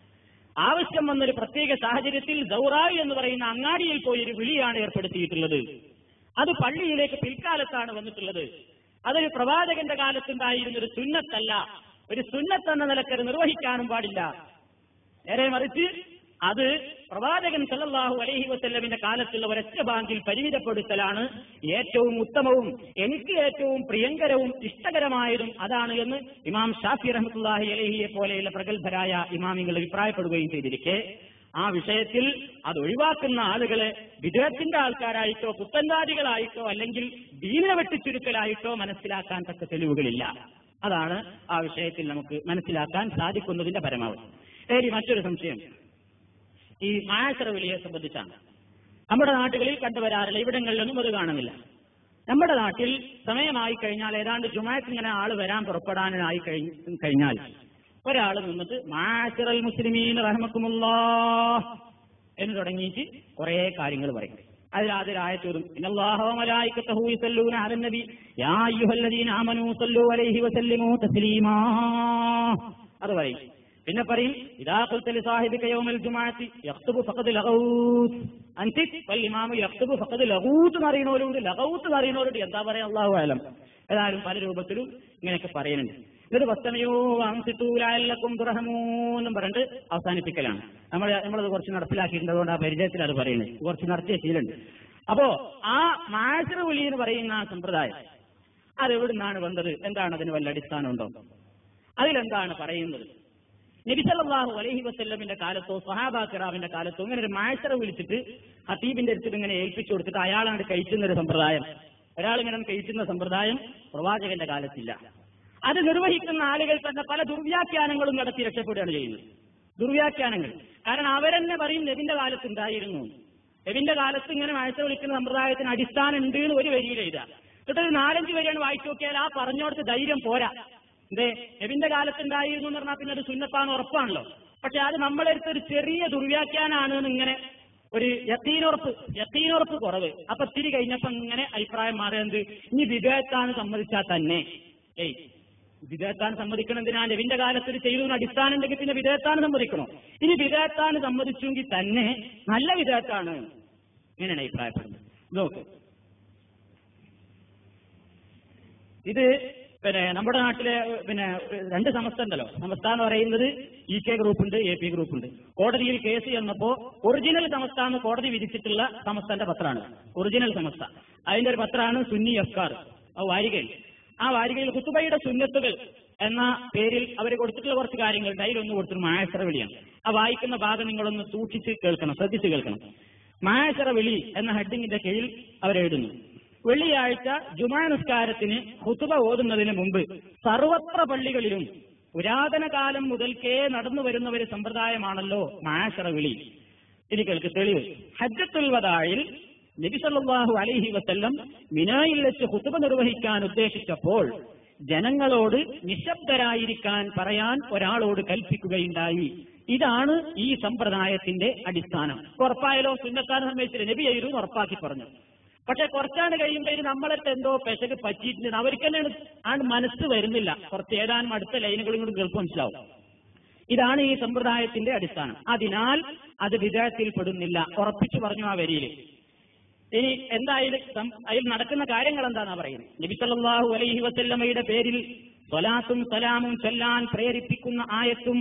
Speaker 1: ആവശ്യം വന്നൊരു പ്രത്യേക സാഹചര്യത്തിൽ ദൗറായി എന്ന് പറയുന്ന അങ്ങാടിയിൽ പോയി ഒരു വിളിയാണ് ഏർപ്പെടുത്തിയിട്ടുള്ളത് അത് പള്ളിയിലേക്ക് പിൽക്കാലത്താണ് വന്നിട്ടുള്ളത് അതൊരു പ്രവാചകന്റെ കാലത്തുണ്ടായിരുന്ന ഒരു സുന്നത്തല്ല ഒരു സുന്നത്ത് എന്ന നിലക്കത് നിർവഹിക്കാനും പാടില്ല നേരെ മറിച്ച് അത് പ്രവാചകൻ സല്ലല്ലാഹു അലൈഹി വസല്ലമിന്റെ കാലത്തുള്ള ഒരൊറ്റ ബാങ്കിൽ പരിമിതപ്പെടുത്തലാണ് ഏറ്റവും ഉത്തമവും എനിക്ക് ഏറ്റവും പ്രിയങ്കരവും ഇഷ്ടകരമായതും അതാണ് എന്ന് ഇമാം ഷാഫി റഹ്മത്തുല്ലാഹി അലഹിയെ പോലെയുള്ള പ്രഗത്ഭരായ ഇമാമിങ്ങൾ അഭിപ്രായപ്പെടുകയും ചെയ്തിരിക്കെ ആ വിഷയത്തിൽ അത് ഒഴിവാക്കുന്ന ആളുകളെ വിദേഹത്തിന്റെ ആൾക്കാരായിട്ടോ പുത്തൻവാദികളായിട്ടോ അല്ലെങ്കിൽ ദീന വെട്ടിച്ചുരുക്കലായിട്ടോ മനസ്സിലാക്കാൻ തക്ക തെളിവുകളില്ല അതാണ് ആ വിഷയത്തിൽ നമുക്ക് മനസ്സിലാക്കാൻ സാധിക്കുന്നതിന്റെ പരമാവധി ശരി മറ്റൊരു സംശയം ഈ മായാശ്ര വിളിയെ സംബന്ധിച്ചാണ് നമ്മുടെ നാട്ടുകളിൽ കണ്ടുവരാറില്ല ഇവിടങ്ങളിലൊന്നും അത് കാണുന്നില്ല നമ്മുടെ നാട്ടിൽ സമയമായി കഴിഞ്ഞാൽ ഏതാണ്ട് ജുമായത്ത് ഇങ്ങനെ ആള് വരാൻ പുറപ്പെടാനായി കഴിഞ്ഞ- കഴിഞ്ഞാൽ ഒരാൾ നിന്നിട്ട് മാഷിറൽ മുസ്ലിമീൻ റഹ്മക്കുമുല്ലാ എന്ന് തുടങ്ങിയിട്ട് കുറെ കാര്യങ്ങൾ പറയും അതിൽ ആദ്യം ആയത്തോറും അത് പറയും പിന്നെ പറയും ഇതാ ഖുൽത ലിസാഹിബിക യൗമൽ ജുമുഅത്തി യഖ്തുബു ഫഖദ് ലഗൗത്ത് അൻതി വൽ ഇമാമു യഖ്തുബു ഫഖദ് ലഗൗത്ത് എന്ന് അറിയുന്നവരുണ്ട് ലഗൗത്ത് എന്ന് അറിയുന്നവരുണ്ട് എന്താ പറയാ അല്ലാഹു അലം ഏതായാലും പല രൂപത്തിലും ഇങ്ങനെയൊക്കെ പറയുന്നുണ്ട് എന്നിട്ട് വസ്തമയോ അംസിത്തൂലായല്ലക്കും തുറഹമൂന്നും പറഞ്ഞിട്ട് അവസാനിപ്പിക്കലാണ് നമ്മൾ നമ്മളത് കുറച്ച് നടപ്പിലാക്കിയിട്ടുണ്ട് അതുകൊണ്ട് ആ പരിചയത്തിൽ അത് പറയുന്നത് കുറച്ച് നടത്തിയ ശീലുണ്ട് അപ്പോ ആ മാസിറ വിളി എന്ന് പറയുന്ന ആ സമ്പ്രദായം അത് എവിടുന്നാണ് വന്നത് എന്താണ് അതിന് വല്ല അടിസ്ഥാനമുണ്ടോ അതിലെന്താണ് പറയുന്നത് നബിസല്ലാഹു അലഹി വസ്ല്ലമിന്റെ കാലത്തോ സഹാബാ കിറാവിന്റെ കാലത്തോ ഇങ്ങനെ ഒരു മാഴ്സറ വിളിച്ചിട്ട് ഹത്തീബിന്റെ അടുത്ത് ഇങ്ങനെ ഏൽപ്പിച്ചു കൊടുത്തിട്ട് അയാളാണ് കഴിക്കുന്ന ഒരു സമ്പ്രദായം ഒരാൾ ഇങ്ങനെ കഴിക്കുന്ന സമ്പ്രദായം പ്രവാചകന്റെ കാലത്തില്ല അത് നിർവഹിക്കുന്ന ആളുകൾ തന്നെ പല ദുർവ്യാഖ്യാനങ്ങളും നടത്തി രക്ഷപ്പെടുകയാണ് ചെയ്യുന്നത് ദുർവ്യാഖ്യാനങ്ങൾ കാരണം അവരെന്നെ പറയും നബിന്റെ കാലത്ത് ഉണ്ടായിരുന്നു നബിന്റെ കാലത്ത് ഇങ്ങനെ മാഴ്സ വിളിക്കുന്ന സമ്പ്രദായത്തിന് അടിസ്ഥാനം ഉണ്ട് എന്ന് ഒരു വരിയിൽ എഴുതുക എന്നിട്ട് ഒരു നാലഞ്ച് വരിയാണ് വായിച്ചു നോക്കിയാൽ ആ പറഞ്ഞോടത്ത് ധൈര്യം പോരാ എന്തേ നബിന്റെ കാലത്തുണ്ടായിരുന്നു എന്ന് പറഞ്ഞാൽ പിന്നെ അത് സുന്നത്താണ് ഉറപ്പാണല്ലോ പക്ഷെ അത് നമ്മളെടുത്ത് ഒരു ചെറിയ ദുർവ്യാഖ്യാനാണ് എന്ന് ഇങ്ങനെ ഒരു യത്തീനുറപ്പ് യത്തീനുറപ്പ് കുറവ് അപ്പൊ തിരി കഴിഞ്ഞപ്പോ ഇങ്ങനെ അഭിപ്രായം മാറുന്നത് ഇനി വിദേഹത്താണ് സമ്മതിച്ചാൽ തന്നെ ഏയ് വിദേഹത്താൻ സമ്മതിക്കണം എന്തിനാ നബിന്റെ കാലത്ത് ഇത് ചെയ്തു എന്ന് അടിസ്ഥാനം ഉണ്ടെങ്കിൽ പിന്നെ വിദേഹത്താണ് സമ്മതിക്കണോ ഇനി വിദേഹത്താണ് സമ്മതിച്ചെങ്കിൽ തന്നെ നല്ല വിദേഹത്താണ് ഇങ്ങനെയാണ് അഭിപ്രായപ്പെടുന്നത് നോക്ക് ഇത് പിന്നെ നമ്മുടെ നാട്ടിലെ പിന്നെ രണ്ട് സമസ്ത ഉണ്ടല്ലോ സമസ്ത എന്ന് പറയുന്നത് ഇ കെ ഗ്രൂപ്പ് ഉണ്ട് എ പി ഗ്രൂപ്പ് ഉണ്ട് കോടതിയിൽ കേസ് ചെന്നപ്പോ ഒറിജിനൽ സമസ്ത എന്ന് കോടതി വിധിച്ചിട്ടുള്ള സമസ്തന്റെ പത്രമാണ് ഒറിജിനൽ സമസ്ത അതിന്റെ ഒരു പത്രമാണ് സുന്നി അഫ്കാർ ആ വാരികയിൽ ആ വാരികയിൽ കുത്തുബയുടെ സുന്നത്തുകൾ എന്ന പേരിൽ അവർ കൊടുത്തിട്ടുള്ള കുറച്ച് കാര്യങ്ങളുണ്ട് അതിലൊന്ന് കൊടുത്തിട്ട് മായസറ വിളിയാണ് ആ വായിക്കുന്ന ഭാഗം നിങ്ങളൊന്ന് സൂക്ഷിച്ച് കേൾക്കണം ശ്രദ്ധിച്ച് കേൾക്കണം മായസറ വിളി എന്ന ഹെഡിങ്ങിന്റെ കീഴിൽ അവരെഴുതുന്നു വെള്ളിയാഴ്ച ജുമാ നിസ്കാരത്തിന് ഹുതുബ ഓതുന്നതിന് മുമ്പ് സർവത്ര പള്ളികളിലും പുരാതന കാലം മുതൽക്കേ നടന്നു വരുന്ന ഒരു സമ്പ്രദായമാണല്ലോ മാഷറ വിളി ഇനി കേൾക്ക് തെളിവ് ഹജ്ജത്തുൽ വദായിൽ നബി സല്ലല്ലാഹു അലൈഹി വസല്ലം മിനായിൽ വെച്ച് ഹുതുബ നിർവഹിക്കാൻ ഉദ്ദേശിച്ചപ്പോൾ ജനങ്ങളോട് നിശബ്ദരായിരിക്കാൻ പറയാൻ ഒരാളോട് കൽപ്പിക്കുകയുണ്ടായി ഇതാണ് ഈ സമ്പ്രദായത്തിന്റെ അടിസ്ഥാനം ഉറപ്പായാലോ സുന്നത്താനെ സംബന്ധിച്ചിട്ട് നബി ചെയ്തു ഉറപ്പാക്കി പറഞ്ഞു പക്ഷെ കുറച്ചാണ് കഴിയുമ്പോൾ ഇത് നമ്മളൊക്കെ എന്തോ പെശക് പറ്റിയിട്ടുണ്ട് അവർക്ക് തന്നെയാണ് ആണ് മനസ്സ് വരുന്നില്ല കുറച്ച് ഏതാനും അടുത്ത ലൈനുകളും കൂടി കേൾപ്പ് മനസ്സിലാവും ഇതാണ് ഈ സമ്പ്രദായത്തിന്റെ അടിസ്ഥാനം അതിനാൽ അത് വിദേഹത്തിൽ പെടുന്നില്ല ഉറപ്പിച്ചു പറഞ്ഞു ആ വരിയിൽ ഇനി എന്തായാലും സം- അതിൽ നടക്കുന്ന കാര്യങ്ങൾ എന്താണെന്നാ പറയുന്നത് നബി സല്ലല്ലാഹു അലൈഹി വസല്ലമയുടെ പേരിൽ സ്വലാത്തും സലാമും ചൊല്ലാൻ പ്രേരിപ്പിക്കുന്ന ആയത്തും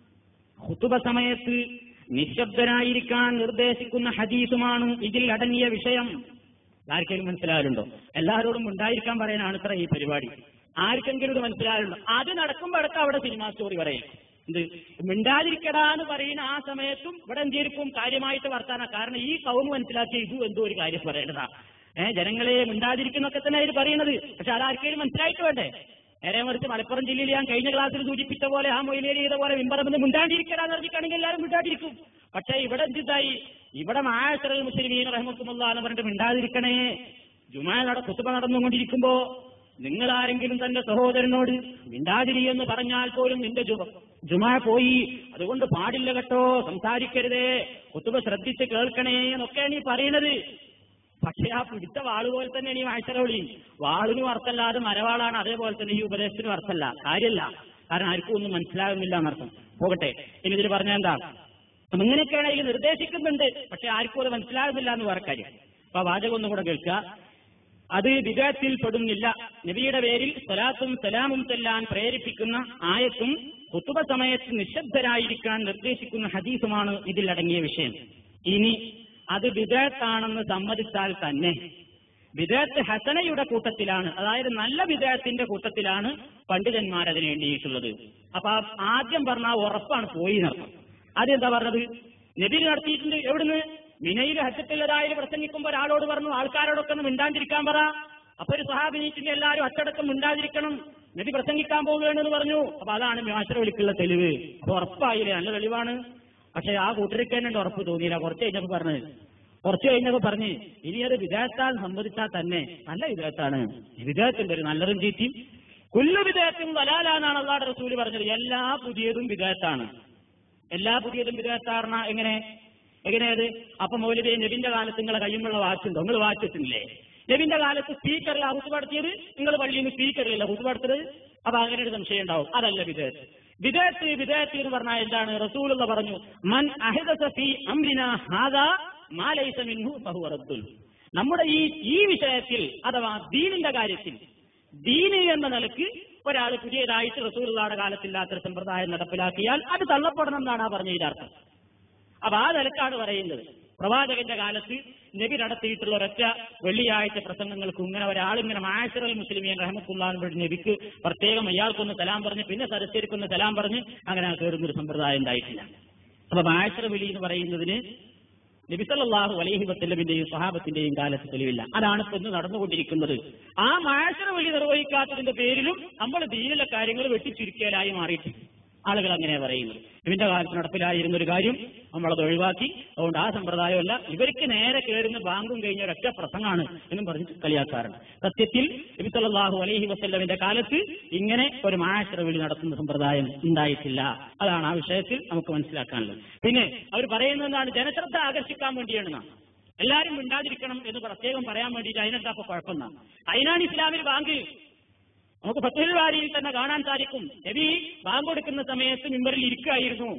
Speaker 1: ഹുതുബ സമയത്ത് നിശബ്ദരായിരിക്കാൻ നിർദ്ദേശിക്കുന്ന ഹദീസുമാണ് ഇതിൽ അടങ്ങിയ വിഷയം ആർക്കെങ്കിലും മനസ്സിലായാലുണ്ടോ എല്ലാവരോടും ഉണ്ടായിരിക്കാൻ പറയാനാണ് ഇത്ര ഈ പരിപാടി ആർക്കെങ്കിലും ഇത് മനസ്സിലായാലുണ്ടോ അത് നടക്കുമ്പോഴൊക്കെ അവിടെ സിനിമാ സ്റ്റോറി പറയും എന്ത് മിണ്ടാതിരിക്കടാ എന്ന് പറയുന്ന ആ സമയത്തും ഇവിടെ എന്തിരിക്കും കാര്യമായിട്ട് വർത്താന കാരണം ഈ കൗമ് മനസ്സിലാക്കിയ ഇതും എന്തോ ഒരു കാര്യം പറയേണ്ടതാ ഏഹ് ജനങ്ങളെ മിണ്ടാതിരിക്കുന്നൊക്കെ തന്നെ അവർ പറയുന്നത് പക്ഷെ അതാർക്കെങ്കിലും മനസ്സിലായിട്ട് വേണ്ടേ നേരെ മറിച്ച് മലപ്പുറം ജില്ലയിൽ ഞാൻ കഴിഞ്ഞ ക്ലാസ്സിൽ സൂചിപ്പിച്ച പോലെ ആ മൊയിലേരി ചെയ്ത പോലെ മിമ്പറമെന്ന് മിണ്ടാണ്ടിരിക്കടാന്ന് പറഞ്ഞിട്ടാണെങ്കിൽ എല്ലാവരും മിണ്ടാണ്ടിരിക്കും പക്ഷേ ഇവിടെ എന്തിതായി ഇവിടെ മായസറൽ മുസ്ലിമീൻ റഹ്മത്തുമുള്ള എന്ന് പറഞ്ഞിട്ട് മിണ്ടാതിരിക്കണേ ജുമാ നട കുത്തുബ നടന്നുകൊണ്ടിരിക്കുമ്പോ നിങ്ങൾ ആരെങ്കിലും തന്റെ സഹോദരനോട് മിണ്ടാതിരി എന്ന് പറഞ്ഞാൽ പോലും നിന്റെ ജുമ ജുമാ പോയി അതുകൊണ്ട് പാടില്ല കേട്ടോ സംസാരിക്കരുതേ കുത്തുബ ശ്രദ്ധിച്ച് കേൾക്കണേ എന്നൊക്കെയാണ് ഈ പറയുന്നത് പക്ഷെ ആ പിടിച്ച വാള് പോലെ തന്നെയാണ് ഈ വാഴ്ചരവിളി വാളിനും അർത്ഥമല്ലാതെ മരവാളാണ് അതേപോലെ തന്നെ ഈ ഉപദേശത്തിനും അർത്ഥമല്ല കാര്യമല്ല കാരണം ആർക്കും ഒന്നും മനസ്സിലാകുന്നില്ല എന്നർത്ഥം പോകട്ടെ ഇനി ഇതിൽ പറഞ്ഞ എന്താ അപ്പൊ ഇങ്ങനെയൊക്കെയാണ് ഇതിൽ നിർദ്ദേശിക്കുന്നുണ്ട് പക്ഷെ ആർക്കും അത് മനസ്സിലാകുന്നില്ല എന്ന് വേറെ കാര്യം അപ്പൊ ആ വാചകം ഒന്നും കൂടെ കേൾക്കുക അത് വിദേഹത്തിൽ പെടുന്നില്ല നബിയുടെ പേരിൽ സ്വലാത്തും സലാമും ചെല്ലാൻ പ്രേരിപ്പിക്കുന്ന ആയത്തും കുത്തുബ സമയത്ത് നിശബ്ദരായിരിക്കാൻ നിർദ്ദേശിക്കുന്ന ഹദീസുമാണ് ഇതിൽ അടങ്ങിയ വിഷയം ഇനി അത് വിദേഹത്താണെന്ന് സമ്മതിച്ചാൽ തന്നെ വിദേഹത്ത് ഹസനയുടെ കൂട്ടത്തിലാണ് അതായത് നല്ല വിദേഹത്തിന്റെ കൂട്ടത്തിലാണ് പണ്ഡിതന്മാർ അതിന് എണ്ണിയിട്ടുള്ളത് അപ്പൊ ആ ആദ്യം പറഞ്ഞ ആ ഉറപ്പാണ് പോയി നടത്തും ആദ്യം എന്താ പറഞ്ഞത് നബി നടത്തിയിട്ടുണ്ട് എവിടുന്ന് മിനയിൽ ഹജ്ജത്തിലതായി പ്രസംഗിക്കുമ്പോൾ ഒരാളോട് പറഞ്ഞു ആൾക്കാരോടൊക്കെ ഒന്ന് മിണ്ടാണ്ടിരിക്കാൻ പറ അപ്പൊ ഒരു സഹാബിനീറ്റിന്റെ എല്ലാവരും അച്ചടക്കം മിണ്ടാതിരിക്കണം നബി പ്രസംഗിക്കാൻ പോവുകയാണെന്ന് പറഞ്ഞു അപ്പൊ അതാണ് മാശ്ര വിളിക്കുള്ള തെളിവ് അപ്പൊ ഉറപ്പായില്ലേ നല്ല തെളിവാണ് പക്ഷെ ആ കൂട്ടർക്ക് തന്നെ ഉണ്ട് ഉറപ്പ് തോന്നിയില്ല കുറച്ച് കഴിഞ്ഞപ്പോ പറഞ്ഞത് കുറച്ച് കഴിഞ്ഞപ്പോ പറഞ്ഞ് ഇനി അത് വിദേഹത്താൽ സമ്മതിച്ചാൽ തന്നെ നല്ല വിദേഹത്താണ് വിദേഹത്തിന്റെ ഒരു നല്ലതും ചീറ്റിയും കുല്ലു വിദേഹത്തും വലാലാന്നാണ് അള്ളാഹ് റസൂല് പറഞ്ഞത് എല്ലാ പുതിയതും വിദേഹത്താണ് എല്ലാ പുതിയതും വിദേഹത്താർണ എങ്ങനെ എങ്ങനെയത് അപ്പൊ മൗലവി നബിന്റെ കാലത്ത് നിങ്ങളെ കയ്യുമുള്ള വാച്ചുണ്ടോ നിങ്ങൾ വാച്ചിട്ടില്ലേ നബിന്റെ കാലത്ത് സ്പീക്കറിൽ ഹുത്തുപടുത്തിയത് നിങ്ങൾ പള്ളിയിൽ നിന്ന് സ്പീക്കറിലല്ല ഹുത്തുപടുത്തത് അപ്പൊ അങ്ങനെ ഒരു സംശയം ഉണ്ടാവും അതല്ല വിദേഹത്ത് വിദേഹത്ത് വിദേഹത്ത് എന്ന് പറഞ്ഞാൽ എന്താണ് റസൂലുള്ള പറഞ്ഞു മൻ അഹിദസ ഫീ അംരിന ഹാദാ മാ ലൈസ മിൻഹു ഫഹുവ റദ്ദുൽ നമ്മുടെ ഈ ഈ വിഷയത്തിൽ അഥവാ ദീനിന്റെ കാര്യത്തിൽ ദീന് എന്ന നിലക്ക് ഒരാൾ പുതിയതായിട്ട് റസൂലുള്ളാടെ കാലത്തില്ലാത്തൊരു സമ്പ്രദായം നടപ്പിലാക്കിയാൽ അത് തള്ളപ്പെടണം എന്നാണ് ആ പറഞ്ഞതിന്റെ അർത്ഥം അപ്പൊ ആ നിലക്കാണ് പറയുന്നത് പ്രവാചകന്റെ കാലത്ത് നബി നടത്തിയിട്ടുള്ള ഒരൊറ്റ വെള്ളിയാഴ്ച പ്രസംഗങ്ങൾക്ക് ഇങ്ങനെ ഒരാളിങ്ങനെ മാഷറൽ മുസ്ലിമീൻ റഹമത്തുള്ളാൻ നബിക്ക് പ്രത്യേകം അയാൾക്കൊന്ന് സലാം പറഞ്ഞ് പിന്നെ സരസ്വരിക്കൊന്ന് സലാം പറഞ്ഞ് അങ്ങനെ ആ കയറുന്നൊരു സമ്പ്രദായം ഉണ്ടായിട്ടില്ല അപ്പൊ മാഷറ വിളി എന്ന് പറയുന്നതിന് നബിസല്ലാഹു അലൈഹി വസ്ലമിന്റെയും സഹാബത്തിന്റെയും കാലത്ത് തെളിവില്ല അതാണ് ഇപ്പൊ ഇന്ന് നടന്നുകൊണ്ടിരിക്കുന്നത് ആ മാഷറ വിളി നിർവഹിക്കാത്തതിന്റെ പേരിലും നമ്മൾ ദീനിലെ കാര്യങ്ങൾ വെട്ടിച്ചുരുക്കിയാലായി മാറിയിട്ടുണ്ട് ആളുകൾ അങ്ങനെ പറയുന്നത് ഇവന്റെ കാലത്ത് നടപ്പിലായിരുന്ന ഒരു കാര്യം നമ്മളത് ഒഴിവാക്കി അതുകൊണ്ട് ആ സമ്പ്രദായമല്ല ഇവർക്ക് നേരെ കയറുന്ന ബാങ്കും കഴിഞ്ഞ ഒരൊറ്റ പ്രസംഗമാണ് എന്നും പറഞ്ഞ് കളിയാക്കാറുണ്ട് സത്യത്തിൽ നബി സല്ലല്ലാഹു അലൈഹി വസല്ലമിന്റെ കാലത്ത് ഇങ്ങനെ ഒരു മാഷറ വിളി നടത്തുന്ന സമ്പ്രദായം ഉണ്ടായിട്ടില്ല അതാണ് ആ വിഷയത്തിൽ നമുക്ക് മനസ്സിലാക്കാനുള്ളത് പിന്നെ അവർ പറയുന്നതാണ് ജനശ്രദ്ധ ആകർഷിക്കാൻ വേണ്ടിയാണ് എല്ലാവരും മിണ്ടാതിരിക്കണം എന്ന് പ്രത്യേകം പറയാൻ വേണ്ടിയിട്ട് അതിനെന്താ ഇപ്പൊ കുഴപ്പമെന്നാ അതിനാണ് ഇസ്ലാമിൽ ബാങ്ക് നമുക്ക് ഫത്തുൽ വാരിയിൽ തന്നെ കാണാൻ സാധിക്കും നബി ബാങ്ക് കൊടുക്കുന്ന സമയത്ത് മിമ്പറിൽ ഇരിക്കുകയായിരുന്നു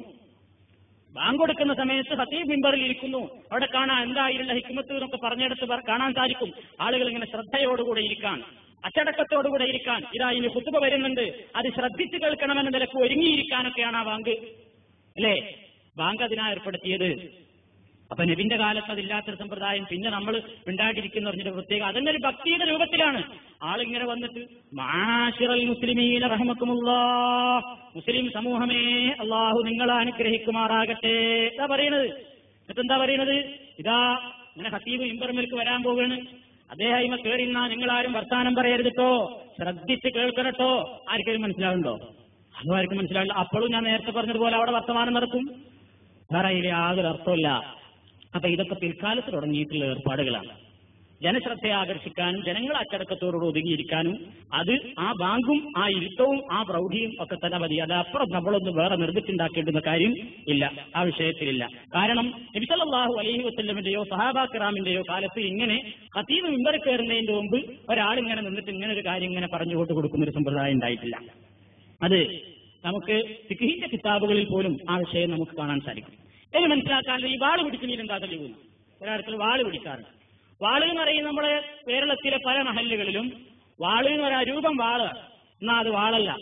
Speaker 1: ബാങ്ക് കൊടുക്കുന്ന സമയത്ത് ഹത്തീബ് മിമ്പറിൽ ഇരിക്കുന്നു അവിടെ കാണാൻ എന്തായിരുന്ന ഹിക്മത്ത് എന്നൊക്കെ പറഞ്ഞെടുത്ത് പറ- കാണാൻ സാധിക്കും ആളുകൾ ഇങ്ങനെ ശ്രദ്ധയോടുകൂടെ ഇരിക്കാൻ അച്ചടക്കത്തോടുകൂടെ ഇരിക്കാൻ ഇതാ ഇനി കുത്തുക വരുന്നുണ്ട് അത് ശ്രദ്ധിച്ചു കേൾക്കണമെന്ന നിലക്ക് ഒരുങ്ങിയിരിക്കാനൊക്കെയാണ് ആ ബാങ്ക് അല്ലേ ബാങ്ക് അതിനാ ഏർപ്പെടുത്തിയത് അപ്പൊ നബിന്റെ കാലത്ത് അതില്ലാത്തൊരു സമ്പ്രദായം പിന്നെ നമ്മൾ ഉണ്ടായിട്ടിരിക്കുന്ന പറഞ്ഞിട്ട് പ്രത്യേകം അതിന്റെ ഒരു ഭക്തിയുടെ രൂപത്തിലാണ് ആളിങ്ങനെ വന്നിട്ട് മാഷിറൽ മുസ്ലിമീന റഹ്മക്കുമുള്ള മുസ്ലിം സമൂഹമേ അള്ളാഹു നിങ്ങളെ അനുഗ്രഹിക്കുമാറാകട്ടെ എന്താ പറയണത് എന്നിട്ട് എന്താ പറയണത് ഇതാ ഇങ്ങനെ ഹത്തീബ് ഇമ്പർമേൽക്ക് വരാൻ പോവുകയാണ് അദ്ദേഹം ഇമ കയറിന്നാ നിങ്ങളാരും വർത്താനം പറയരുതട്ടോ ശ്രദ്ധിച്ച് കേൾക്കണട്ടോ ആർക്കെങ്കിലും മനസ്സിലാവുണ്ടോ അതും ആർക്കും മനസ്സിലാവില്ല അപ്പോഴും ഞാൻ നേരത്തെ പറഞ്ഞതുപോലെ അവിടെ വർത്തമാനം നടക്കും വേറെ അതിൽ യാതൊരു അർത്ഥമില്ല അപ്പൊ ഇതൊക്കെ പിൽക്കാലത്ത് തുടങ്ങിയിട്ടുള്ള ഏർപ്പാടുകളാണ് ജനശ്രദ്ധയെ ആകർഷിക്കാനും ജനങ്ങൾ അച്ചടക്കത്തോടുകൂടി ഒതുങ്ങിയിരിക്കാനും അത് ആ ബാങ്കും ആ ഇരുത്തവും ആ പ്രൗഢിയും ഒക്കെ തന്നെ മതി അത് അപ്പുറം നമ്മളൊന്ന് വേറെ നിർമ്മിച്ചുണ്ടാക്കേണ്ടുന്ന കാര്യം ഇല്ല ആ വിഷയത്തിലില്ല കാരണം നബിസല്ലാഹു അലൈഹി വസ്ല്ലമിന്റെയോ സഹാബാക്കിറാമിന്റെയോ കാലത്ത് ഇങ്ങനെ ഖത്തീബ് മിമ്പർ കയറുന്നതിന്റെ മുമ്പ് ഒരാൾ ഇങ്ങനെ നിന്നിട്ട് ഇങ്ങനെ ഒരു കാര്യം ഇങ്ങനെ പറഞ്ഞുകൊണ്ട് കൊടുക്കുന്ന ഒരു സമ്പ്രദായം ഉണ്ടായിട്ടില്ല അത് നമുക്ക് സിഖിന്റെ കിതാബുകളിൽ പോലും ആ വിഷയം നമുക്ക് കാണാൻ സാധിക്കും ഇനി മനസ്സിലാക്കാൻ ഈ വാള് പിടിക്കുന്നതിൽ എന്താ തെളിവ് ഒരാൾക്ക് വാള് പിടിക്കാറുണ്ട് വാള് എന്ന് പറയുന്നത് നമ്മുടെ കേരളത്തിലെ പല മഹല്ലുകളിലും വാള് എന്ന് പറയാ രൂപം വാള് എന്നാ അത് വാളല്ല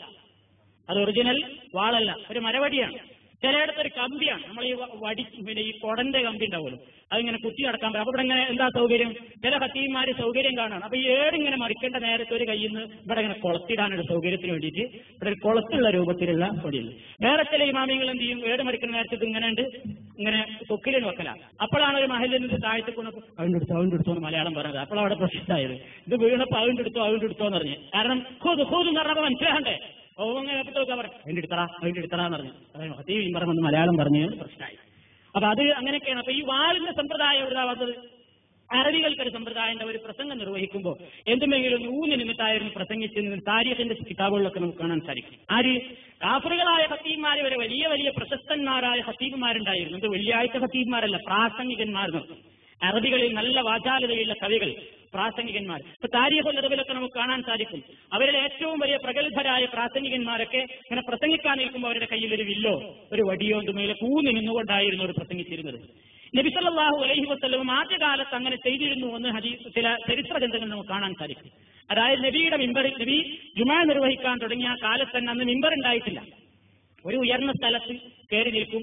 Speaker 1: അത് ഒറിജിനൽ വാളല്ല ഒരു മരവടിയാണ് ചിലയിടത്ത് ഒരു കമ്പിയാണ് നമ്മൾ ഈ വ- വടി പിന്നെ ഈ കൊടന്റെ കമ്പി ഉണ്ടാവുമല്ലോ അതിങ്ങനെ കുത്തി നടക്കാൻ പറ്റും അപ്പൊ ഇവിടെ ഇങ്ങനെ എന്താ സൗകര്യം ചില ഹത്തീമാര് സൗകര്യം കാണാണ് അപ്പൊ ഈ ഏടിങ്ങനെ മറിക്കേണ്ട നേരത്തെ ഒരു കയ്യിൽ നിന്ന് ഇവിടെ ഇങ്ങനെ കുളത്തിടാനൊരു സൗകര്യത്തിന് വേണ്ടിയിട്ട് ഇവിടെ ഒരു കുളത്തുള്ള രൂപത്തിലുള്ള പൊടിയുണ്ട് വേറെ ചില ഇമാമിയങ്ങൾ എന്ത് ചെയ്യും ഏട് മറിക്കുന്ന നേരത്തെ ഇത് ഇങ്ങനെ ഉണ്ട് ഇങ്ങനെ തൊക്കിലിന് വെക്കല അപ്പോഴാണ് ഒരു മഹലിൽ നിന്ന് താഴ്ത്തി കൊണ്ടപ്പോൾ അവൻ്റെ എടുത്തോ അവൻ്റെ എടുത്തോ എന്ന് മലയാളം പറഞ്ഞത് അപ്പോൾ അവിടെ പ്രസിദ്ധമായത് ഇത് വീണപ്പോൾ അവൻ്റെ എടുത്തോ അവൻ്റെ എടുത്തോ എന്ന് പറഞ്ഞു കാരണം ഹൂത് ഹൂത് എന്ന് പറഞ്ഞപ്പോൾ മനസ്സിലാകണ്ടേ ഓ അങ്ങനെ എപ്പോഴൊക്കെ പറഞ്ഞു അതിന്റെ എടുത്തറ അതിന്റെ എടുത്തറ എന്ന് പറഞ്ഞു ഹത്തീവ് പറഞ്ഞ് മലയാളം പറഞ്ഞു പ്രശ്നമായി അപ്പൊ അത് അങ്ങനെയൊക്കെയാണ് അപ്പൊ ഈ വാളിന്റെ സമ്പ്രദായം എവിടുന്നാ വന്നത് അറബികൾക്ക് ഒരു സമ്പ്രദായന്റെ ഒരു പ്രസംഗം നിർവഹിക്കുമ്പോൾ എന്തുമെങ്കിലും ഒന്ന് ഊന്ന് നിമിത്തായിരുന്നു പ്രസംഗിച്ചെന്ന് താരീഖിന്റെ കിതാബുകളിലൊക്കെ നമുക്ക് കാണാൻ സാധിക്കും ആര് കാഫറുകളായ ഹത്തീബുമാര് വരെ വലിയ വലിയ പ്രശസ്തന്മാരായ ഹത്തീബുമാരുണ്ടായിരുന്നു ഇത് വെള്ളിയാഴ്ച ഹത്തീബുമാരല്ല പ്രാസംഗികന്മാർ നിർത്തും അറബികളിൽ നല്ല വാചാലതയുള്ള കവികൾ പ്രാസംഗികന്മാർ ഇപ്പൊ താരീഖുല്ലതവിലൊക്കെ നമുക്ക് കാണാൻ സാധിക്കും അവരിൽ ഏറ്റവും വലിയ പ്രഗത്ഭരായ പ്രാസംഗികന്മാരൊക്കെ ഇങ്ങനെ പ്രസംഗിക്കാൻ നിൽക്കുമ്പോൾ അവരുടെ കയ്യിൽ ഒരു വില്ലോ ഒരു വടിയോ എന്തുമേലെ കൂന്നി നിന്നുകൊണ്ടായിരുന്നു അവർ പ്രസംഗിച്ചിരുന്നത് നബി സല്ലല്ലാഹു അലൈഹി വസല്ലം ആദ്യകാലത്ത് അങ്ങനെ ചെയ്തിരുന്നു എന്ന് ഹദീസ് ചില ചരിത്ര ഗ്രന്ഥങ്ങൾ നമുക്ക് കാണാൻ സാധിക്കും അതായത് നബിയുടെ മിമ്പറിൽ നബി ജുമാ നിർവഹിക്കാൻ തുടങ്ങിയ ആ കാലത്ത് തന്നെ അന്ന് മിമ്പർ ഉണ്ടായിട്ടില്ല ഒരു ഉയർന്ന സ്ഥലത്ത് കയറി നിൽക്കും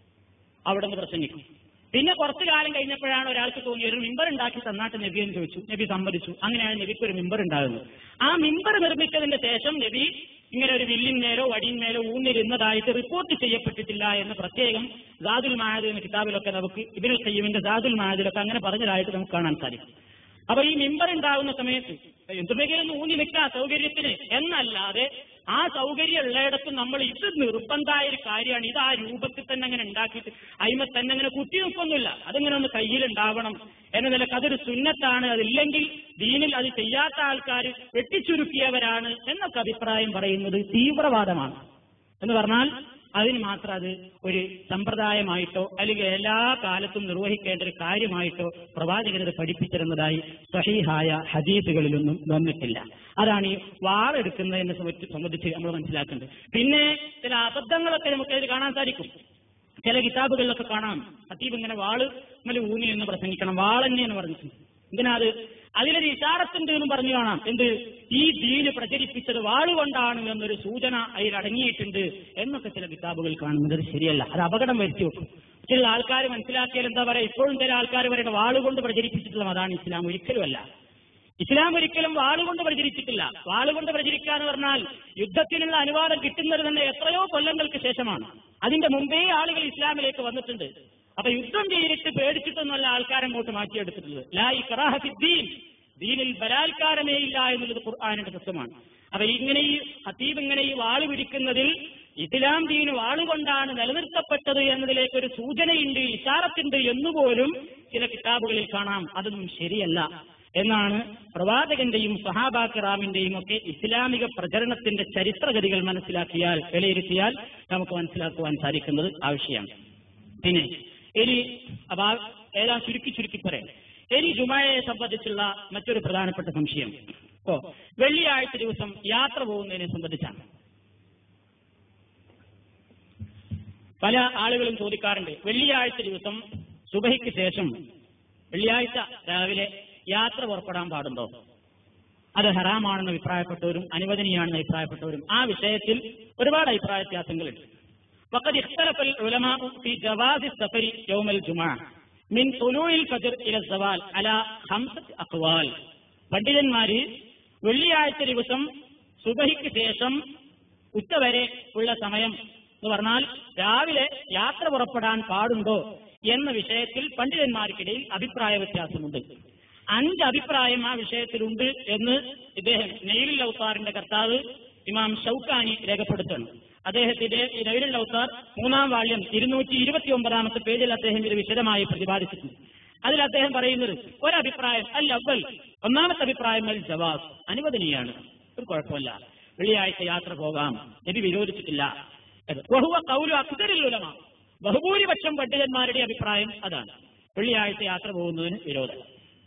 Speaker 1: അവിടെ നിന്ന് പ്രസംഗിക്കും പിന്നെ കുറച്ചു കാലം കഴിഞ്ഞപ്പോഴാണ് ഒരാൾക്ക് തോന്നി ഒരു മിമ്പർ ഉണ്ടാക്കി തന്നാട്ട് നബി എന്ന് ചോദിച്ചു നബി സമ്മതിച്ചു അങ്ങനെയാണ് നബിക്ക് ഒരു മിമ്പർ ഉണ്ടാകുന്നത് ആ മിമ്പർ നിർമ്മിച്ചതിന്റെ ശേഷം നബി ഇങ്ങനെ ഒരു വില്ലിന്മേലോ വടിന്മേലോ ഊന്നിരുന്നതായിട്ട് റിപ്പോർട്ട് ചെയ്യപ്പെട്ടിട്ടില്ല എന്ന് പ്രത്യേകം ജാദുൽ മായത് എന്ന കിതാബിലൊക്കെ നമുക്ക് ഇബിനുൽ കയ്യമിന്റെ ജാദുൽ മായതിലൊക്കെ അങ്ങനെ പറഞ്ഞതായിട്ട് നമുക്ക് കാണാൻ സാധിക്കും അപ്പൊ ഈ മിമ്പർ ഉണ്ടാകുന്ന സമയത്ത് എന്തുമെങ്കിലും ഊന്നി നിൽക്കാൻ സൗകര്യത്തിന് എന്നല്ലാതെ ആ സൗകര്യം ഉള്ളയിടത്ത് നമ്മൾ ഇത് നിർബന്ധമായ ഒരു കാര്യമാണ് ഇത് ആ രൂപത്തിൽ തന്നെ അങ്ങനെ ഉണ്ടാക്കിയിട്ട് അയിമ തന്നെ അങ്ങനെ കുത്തി നിൽക്കൊന്നുമില്ല അതിങ്ങനെ ഒന്ന് കയ്യിലുണ്ടാവണം എന്ന നിലക്ക് അതൊരു സുന്നത്താണ് അതില്ലെങ്കിൽ ദീനിൽ അത് ചെയ്യാത്ത ആൾക്കാർ വെട്ടിച്ചുരുക്കിയവരാണ് എന്നൊക്കെ അഭിപ്രായം പറയുന്നത് തീവ്രവാദമാണ് എന്ന് പറഞ്ഞാൽ അതിന് മാത്രം അത് ഒരു സമ്പ്രദായമായിട്ടോ അല്ലെങ്കിൽ എല്ലാ കാലത്തും നിർവഹിക്കേണ്ട ഒരു കാര്യമായിട്ടോ പ്രവാചകനത് പഠിപ്പിച്ചിരുന്നതായി സഹീഹായ ഹദീസുകളിലൊന്നും വന്നിട്ടില്ല അതാണ് ഈ വാളെടുക്കുന്നതിനെ സംബന്ധിച്ച് സംബന്ധിച്ച് നമ്മൾ മനസ്സിലാക്കേണ്ടത് പിന്നെ ചില അബദ്ധങ്ങളൊക്കെ നമുക്ക് അതിൽ കാണാൻ സാധിക്കും ചില കിതാബുകളിലൊക്കെ കാണാം ഹത്തീബ് ഇങ്ങനെ വാള് നമ്മൾ ഊന്നി എന്ന് പ്രസംഗിക്കണം വാളന്നെന്ന് പറഞ്ഞിട്ടുണ്ട് എന്തിനാ അത് അതിലൊരു ഇഷാറത്തുണ്ട് എന്നും പറഞ്ഞു കാണാം എന്ത് ഈ ദീന് പ്രചരിപ്പിച്ചത് വാളുകൊണ്ടാണ് എന്നൊരു സൂചന അതിൽ അടങ്ങിയിട്ടുണ്ട് എന്നൊക്കെ ചില കിതാബുകൾ കാണുന്നത് അത് ശരിയല്ല അത് അപകടം വരുത്തി വെക്കും ചില ആൾക്കാർ മനസ്സിലാക്കിയാൽ എന്താ പറയാ ഇപ്പോഴും ചില ആൾക്കാർ പറയുന്നത് വാളുകൊണ്ട് പ്രചരിപ്പിച്ചിട്ടുള്ള മതാണ് ഇസ്ലാം ഒരിക്കലുമല്ല ഇസ്ലാം ഒരിക്കലും വാളുകൊണ്ട് പ്രചരിച്ചിട്ടില്ല വാളുകൊണ്ട് പ്രചരിക്കുക എന്ന് പറഞ്ഞാൽ യുദ്ധത്തിനുള്ള അനുവാദം കിട്ടുന്നത് തന്നെ എത്രയോ കൊല്ലങ്ങൾക്ക് ശേഷമാണ് അതിന്റെ മുമ്പേ ആളുകൾ ഇസ്ലാമിലേക്ക് വന്നിട്ടുണ്ട് അപ്പൊ യുദ്ധം ചെയ്തിട്ട് പേടിച്ചിട്ടൊന്നുമല്ല ആൾക്കാരെ അങ്ങോട്ട് മാറ്റിയെടുത്തിട്ടുള്ളത് ലാ ഇക്റാഹ ഫിദ്ദീൻ ദീനിൽ ബലാത്കാരമേ ഇല്ല എന്നുള്ളത് ഖുർആാനിന്റെ തത്വമാണ് അപ്പൊ ഇങ്ങനെ ഈ ഹത്തീബ് ഇങ്ങനെ ഈ വാള് പിടിക്കുന്നതിൽ ഇസ്ലാം ദീന് വാളുകൊണ്ടാണ് നിലനിർത്തപ്പെട്ടത് എന്നതിലേക്ക് ഒരു സൂചനയുണ്ട് ഇഷാറത്തുണ്ട് എന്നുപോലും ചില കിതാബുകളിൽ കാണാം അതൊന്നും ശരിയല്ല എന്നാണ് പ്രവാചകന്റെയും സഹാബാക്കിറാമിന്റെയും ഒക്കെ ഇസ്ലാമിക പ്രചരണത്തിന്റെ ചരിത്രഗതികൾ മനസ്സിലാക്കിയാൽ വിലയിരുത്തിയാൽ നമുക്ക് മനസ്സിലാക്കുവാൻ സാധിക്കുന്നത് ആവശ്യമാണ് പിന്നെ ഇനി അപ്പൊ ആ ഏതാ ചുരുക്കി ചുരുക്കി പറയാം ഇനി ജുമായെ സംബന്ധിച്ചുള്ള മറ്റൊരു പ്രധാനപ്പെട്ട സംശയം ഓ വെള്ളിയാഴ്ച ദിവസം യാത്ര പോകുന്നതിനെ സംബന്ധിച്ചാണ് പല ആളുകളും ചോദിക്കാറുണ്ട് വെള്ളിയാഴ്ച ദിവസം സുബഹിക്ക് ശേഷം വെള്ളിയാഴ്ച രാവിലെ യാത്ര പുറപ്പെടാൻ പാടുണ്ടോ അത് ഹറാമാണെന്ന് അഭിപ്രായപ്പെട്ടവരും അനുവദനീയാണെന്ന് അഭിപ്രായപ്പെട്ടവരും ആ വിഷയത്തിൽ ഒരുപാട് അഭിപ്രായ വ്യത്യാസങ്ങളുണ്ട് وقد اختلف العلماء في جواز السفر يوم الجمعة من طلوع الفجر إلى الزوال على خمسة أقوال പണ്ഡിതന്മാര് വെള്ളിയാഴ്ച ദിവസം സുബഹിക്ക് ശേഷം ഉച്ചവരെ ഉള്ള സമയം എന്ന് പറഞ്ഞാൽ രാവിലെ യാത്ര പുറപ്പെടാൻ പാടുണ്ടോ എന്ന വിഷയത്തിൽ പണ്ഡിതന്മാർക്കിടയിൽ അഭിപ്രായ വ്യത്യാസമുണ്ട് അഞ്ച് അഭിപ്രായം ആ വിഷയത്തിലുണ്ട് എന്ന് ഇദ്ദേഹം നെയ്ലിൽ ഔത്താറിന്റെ കർത്താവ് ഇമാം ഷൌക്കാനി രേഖപ്പെടുത്തണം അദ്ദേഹത്തിന്റെ ഈ നൈരുൽ ഔത്താർ മൂന്നാം വാള്യം ഇരുന്നൂറ്റി ഇരുപത്തി ഒമ്പതാമത്തെ പേജിൽ അദ്ദേഹം ഇത് വിശദമായി പ്രതിപാദിച്ചിട്ടുണ്ട് അതിൽ അദ്ദേഹം പറയുന്നത് ഒരഭിപ്രായം അല്ല അവൽ ഒന്നാമത്തെ അഭിപ്രായം അൽ ജവാസ് അനുവദനീയാണ് ഒരു കുഴപ്പമില്ല വെള്ളിയാഴ്ച യാത്ര പോകാം നബി വിരോധിച്ചിട്ടില്ല അത്. വഹുവ കൗലു അക്തരിൽ ഉലമ ബഹുഭൂരിപക്ഷം പണ്ഡിതന്മാരുടെ അഭിപ്രായം അതാണ് വെള്ളിയാഴ്ച യാത്ര പോകുന്നതിന് വിരോധം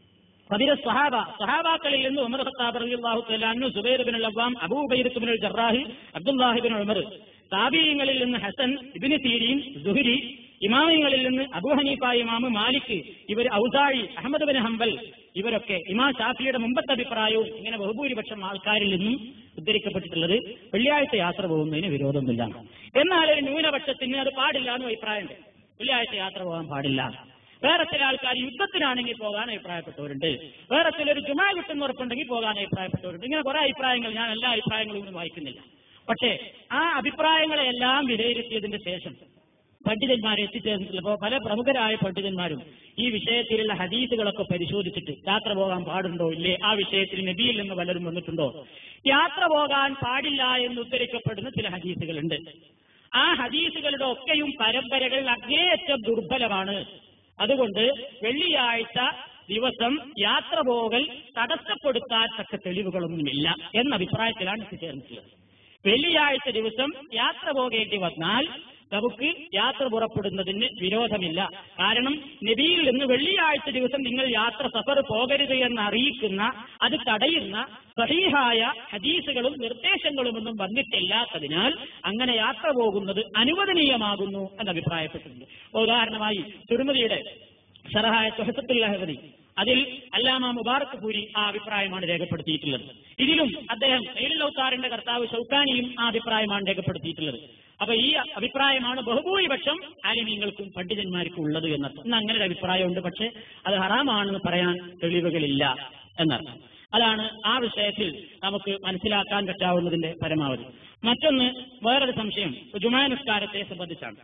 Speaker 1: ഫതിര സഹാബ സഹാബാക്കളിൽ നിന്ന് ഉമർ ഖത്താബ് റളിയല്ലാഹു തആല അൻഹു സുബൈർ ഇബ്നുൽ അവ്വാം അബൂ ഉബൈദ് ഇബ്നുൽ ജറാഹ് അബ്ദുല്ലാഹ് ഇബ്നു ഉമർ താബീങ്ങളിൽ നിന്ന് ഹസൻ ഇബ്നു സീരീൻ സുഹരി ഇമാമിങ്ങളിൽ നിന്ന് അബൂ ഹനീഫ ഇമാമ് മാലിക് ഇവർ ഔസാഴി അഹമ്മദ് ബിൻ ഹംബൽ ഇവരൊക്കെ ഇമാം ഷാഫിയുടെ മുമ്പത്തെ അഭിപ്രായവും ഇങ്ങനെ ബഹുഭൂരിപക്ഷം ആൾക്കാരിൽ നിന്നും ഉദ്ധരിക്കപ്പെട്ടിട്ടുള്ളത് വെള്ളിയാഴ്ച യാത്ര പോകുന്നതിന് വിരോധമൊന്നുമില്ല എന്നാൽ ഒരു ന്യൂനപക്ഷത്തിന് അത് പാടില്ല എന്നും അഭിപ്രായമുണ്ട് വെള്ളിയാഴ്ച യാത്ര പോകാൻ പാടില്ല വേറെ ചില ആൾക്കാർ യുദ്ധത്തിനാണെങ്കിൽ പോകാൻ അഭിപ്രായപ്പെട്ടവരുണ്ട് വേറെ ചിലർ ജുമാ കിട്ടുന്ന ഉറപ്പുണ്ടെങ്കിൽ പോകാൻ അഭിപ്രായപ്പെട്ടവരുണ്ട് ഇങ്ങനെ കുറെ അഭിപ്രായങ്ങൾ ഞാൻ എല്ലാ അഭിപ്രായങ്ങളും ഒന്നും വായിക്കുന്നില്ല പക്ഷേ ആ അഭിപ്രായങ്ങളെല്ലാം വിലയിരുത്തിയതിന്റെ ശേഷം പണ്ഡിതന്മാർ എത്തിച്ചേർന്നിട്ടുള്ളപ്പോൾ പല പ്രമുഖരായ പണ്ഡിതന്മാരും ഈ വിഷയത്തിലുള്ള ഹദീസുകളൊക്കെ പരിശോധിച്ചിട്ട് യാത്ര പോകാൻ പാടുണ്ടോ ഇല്ലേ ആ വിഷയത്തിൽ നബിയിൽ നിന്ന് വല്ലതും വന്നിട്ടുണ്ടോ യാത്ര പോകാൻ പാടില്ല എന്ന് ഉദ്ധരിക്കപ്പെടുന്ന ചില ഹദീസുകളുണ്ട് ആ ഹദീസുകളുടെ ഒക്കെയും പരമ്പരകൾ അങ്ങേയറ്റം ദുർബലമാണ് അതുകൊണ്ട് വെള്ളിയാഴ്ച ദിവസം യാത്ര പോകൽ തടസ്സപ്പെടുത്താൻ തക്ക തെളിവുകളൊന്നുമില്ല എന്ന അഭിപ്രായത്തിലാണ് എത്തിച്ചേർന്നിട്ടുള്ളത് വെള്ളിയാഴ്ച ദിവസം യാത്ര പോകേണ്ടി വന്നാൽ നമുക്ക് യാത്ര പുറപ്പെടുന്നതിന് വിരോധമില്ല കാരണം നബിയിൽ നിന്ന് വെള്ളിയാഴ്ച ദിവസം നിങ്ങൾ യാത്ര സഫർ പോകരുത് എന്ന് അറിയിക്കുന്ന അത് തടയുന്ന സഹീഹായ ഹദീസുകളും നിർദ്ദേശങ്ങളുമൊന്നും വന്നിട്ടില്ലാത്തതിനാൽ അങ്ങനെ യാത്ര പോകുന്നത് അനുവദനീയമാകുന്നു എന്ന് അഭിപ്രായപ്പെട്ടിട്ടുണ്ട് ഉദാഹരണമായി തിരുമതിയുടെ ഷറഹായ സുഹസത്തുൽ ലഹവതി അതിൽ അല്ലാമ മുബാറക് പൂരി ആ അഭിപ്രായമാണ് രേഖപ്പെടുത്തിയിട്ടുള്ളത് ഇതിലും അദ്ദേഹം നെയ്ലൗത്താറിന്റെ കർത്താവ് ഷൗക്കാനിയും ആ അഭിപ്രായമാണ് രേഖപ്പെടുത്തിയിട്ടുള്ളത് അപ്പൊ ഈ അഭിപ്രായമാണ് ബഹുഭൂരിപക്ഷം ആലിമീങ്ങൾക്കും പണ്ഡിതന്മാർക്കും ഉള്ളത് എന്നർത്ഥം ഇന്ന് അങ്ങനെ ഒരു അഭിപ്രായമുണ്ട് പക്ഷെ അത് ഹറാമാണെന്ന് പറയാൻ തെളിവുകളില്ല എന്നർത്ഥം അതാണ് ആ വിഷയത്തിൽ നമുക്ക് മനസ്സിലാക്കാൻ പറ്റാവുന്നതിന്റെ പരമാവധി മറ്റൊന്ന് വേറൊരു സംശയം ജുമാ നിസ്കാരത്തെ സംബന്ധിച്ചാണ്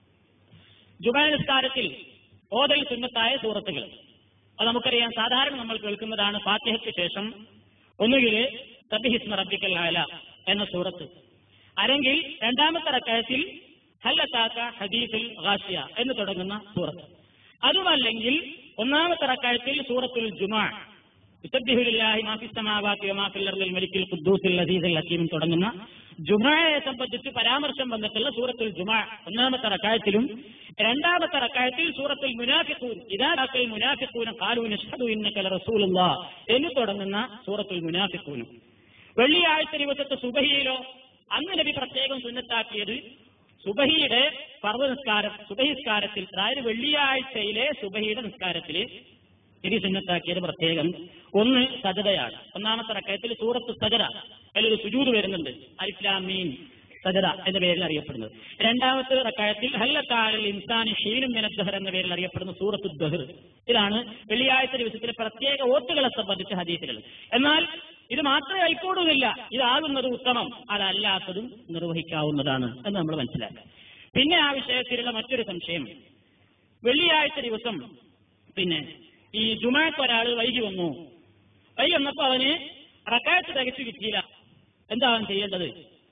Speaker 1: ജുമാ നിസ്കാരത്തിൽ ഓതൽ സുന്നത്തായ സൂറത്തുകൾ അത് നമുക്കറിയാം സാധാരണ നമ്മൾ കേൾക്കുന്നതാണ് ഫാത്തിഹയ്ക്ക് ശേഷം ഒന്നുകിൽ തബിഹിസ്മ റബ്ബിക്കൽ ആല എന്ന സൂറത്ത് അല്ലെങ്കിൽ രണ്ടാമത്തെ റക്കായത്തിൽ ഹല്ലത്താക്ക ഹദീഫിൽ ഗാഷിയ എന്ന് തുടങ്ങുന്ന സൂറത്ത് അതുമല്ലെങ്കിൽ ഒന്നാമത്തെ റക്കായത്തിൽ സൂറത്തുൽ ജുമാ യുസബ്ബിഹുലില്ലാഹി മാ ഫിസ് സമാവാതി വമാ ഫിൽ അർദിൽ മലിക്കിൽ ഖുദ്ദൂസിൽ അസീസിൽ ഹക്കീം തുടങ്ങുന്ന ജുമായെ സംബന്ധിച്ച് പരാമർശം വന്നിട്ടുള്ള സൂറത്തുൽ ജുമാ ഒന്നാമത്തെ റക്കായത്തിലും രണ്ടാമത്തെ റക്കായത്തിൽ സൂറത്തുൽ മുനാഫിഖൂൻ ഇദാ മുനാഫിഖൂന ഖാലൂ നഷ്ഹദു ഇന്നക ലറസൂലുള്ളാഹ് എന്ന് തുടങ്ങുന്ന സൂറത്തുൽ മുനാഫിഖൂനും വെള്ളിയാഴ്ച ദിവസത്തെ സുബഹിയിലോ അന്ന് നബി പ്രത്യേകം സുന്നത്താക്കിയത് സുബഹിയുടെ പർവ്വ നിസ്കാരം സുബഹി നിസ്കാരത്തിൽ അതായത് വെള്ളിയാഴ്ചയിലെ സുബഹിയുടെ നിസ്കാരത്തിൽ നബി സുന്നത്താക്കിയത് പ്രത്യേകം ഒന്ന് സജതയാണ് ഒന്നാമത്തെ റക്കയത്തിൽ സൂറത്ത് സജത അതിലൊരു സുജൂത് വരുന്നുണ്ട് അലിസ്ലാമീൻ സജത എന്ന പേരിൽ അറിയപ്പെടുന്നത് രണ്ടാമത്തെ റക്കായത്തിൽ ഹല്ലത്താലിൽ ഇൻസാനി ഷീനും മിനദ്ദഹർ എന്ന പേരിൽ അറിയപ്പെടുന്ന സൂറത്ത് ദഹർ ഇതാണ് വെള്ളിയാഴ്ച ദിവസത്തിലെ പ്രത്യേക ഓത്തുകളെ സംബന്ധിച്ച ഹദീസുകൾ എന്നാൽ ഇത് മാത്രമേ ആയിക്കോടുന്നില്ല ഇതാകുന്നത് ഉത്തമം അതല്ലാത്തതും നിർവഹിക്കാവുന്നതാണ് എന്ന് നമ്മൾ മനസ്സിലാക്കുക പിന്നെ ആ വിഷയത്തിലുള്ള മറ്റൊരു സംശയം വെള്ളിയാഴ്ച ദിവസം പിന്നെ ഈ ജുമാക്ക് ഒരാൾ വൈകി വന്നു വൈകി വന്നപ്പോ അവന് റക്കായത്ത് തികച്ചു കിട്ടിയില്ല എന്താ അവൻ ചെയ്യേണ്ടത്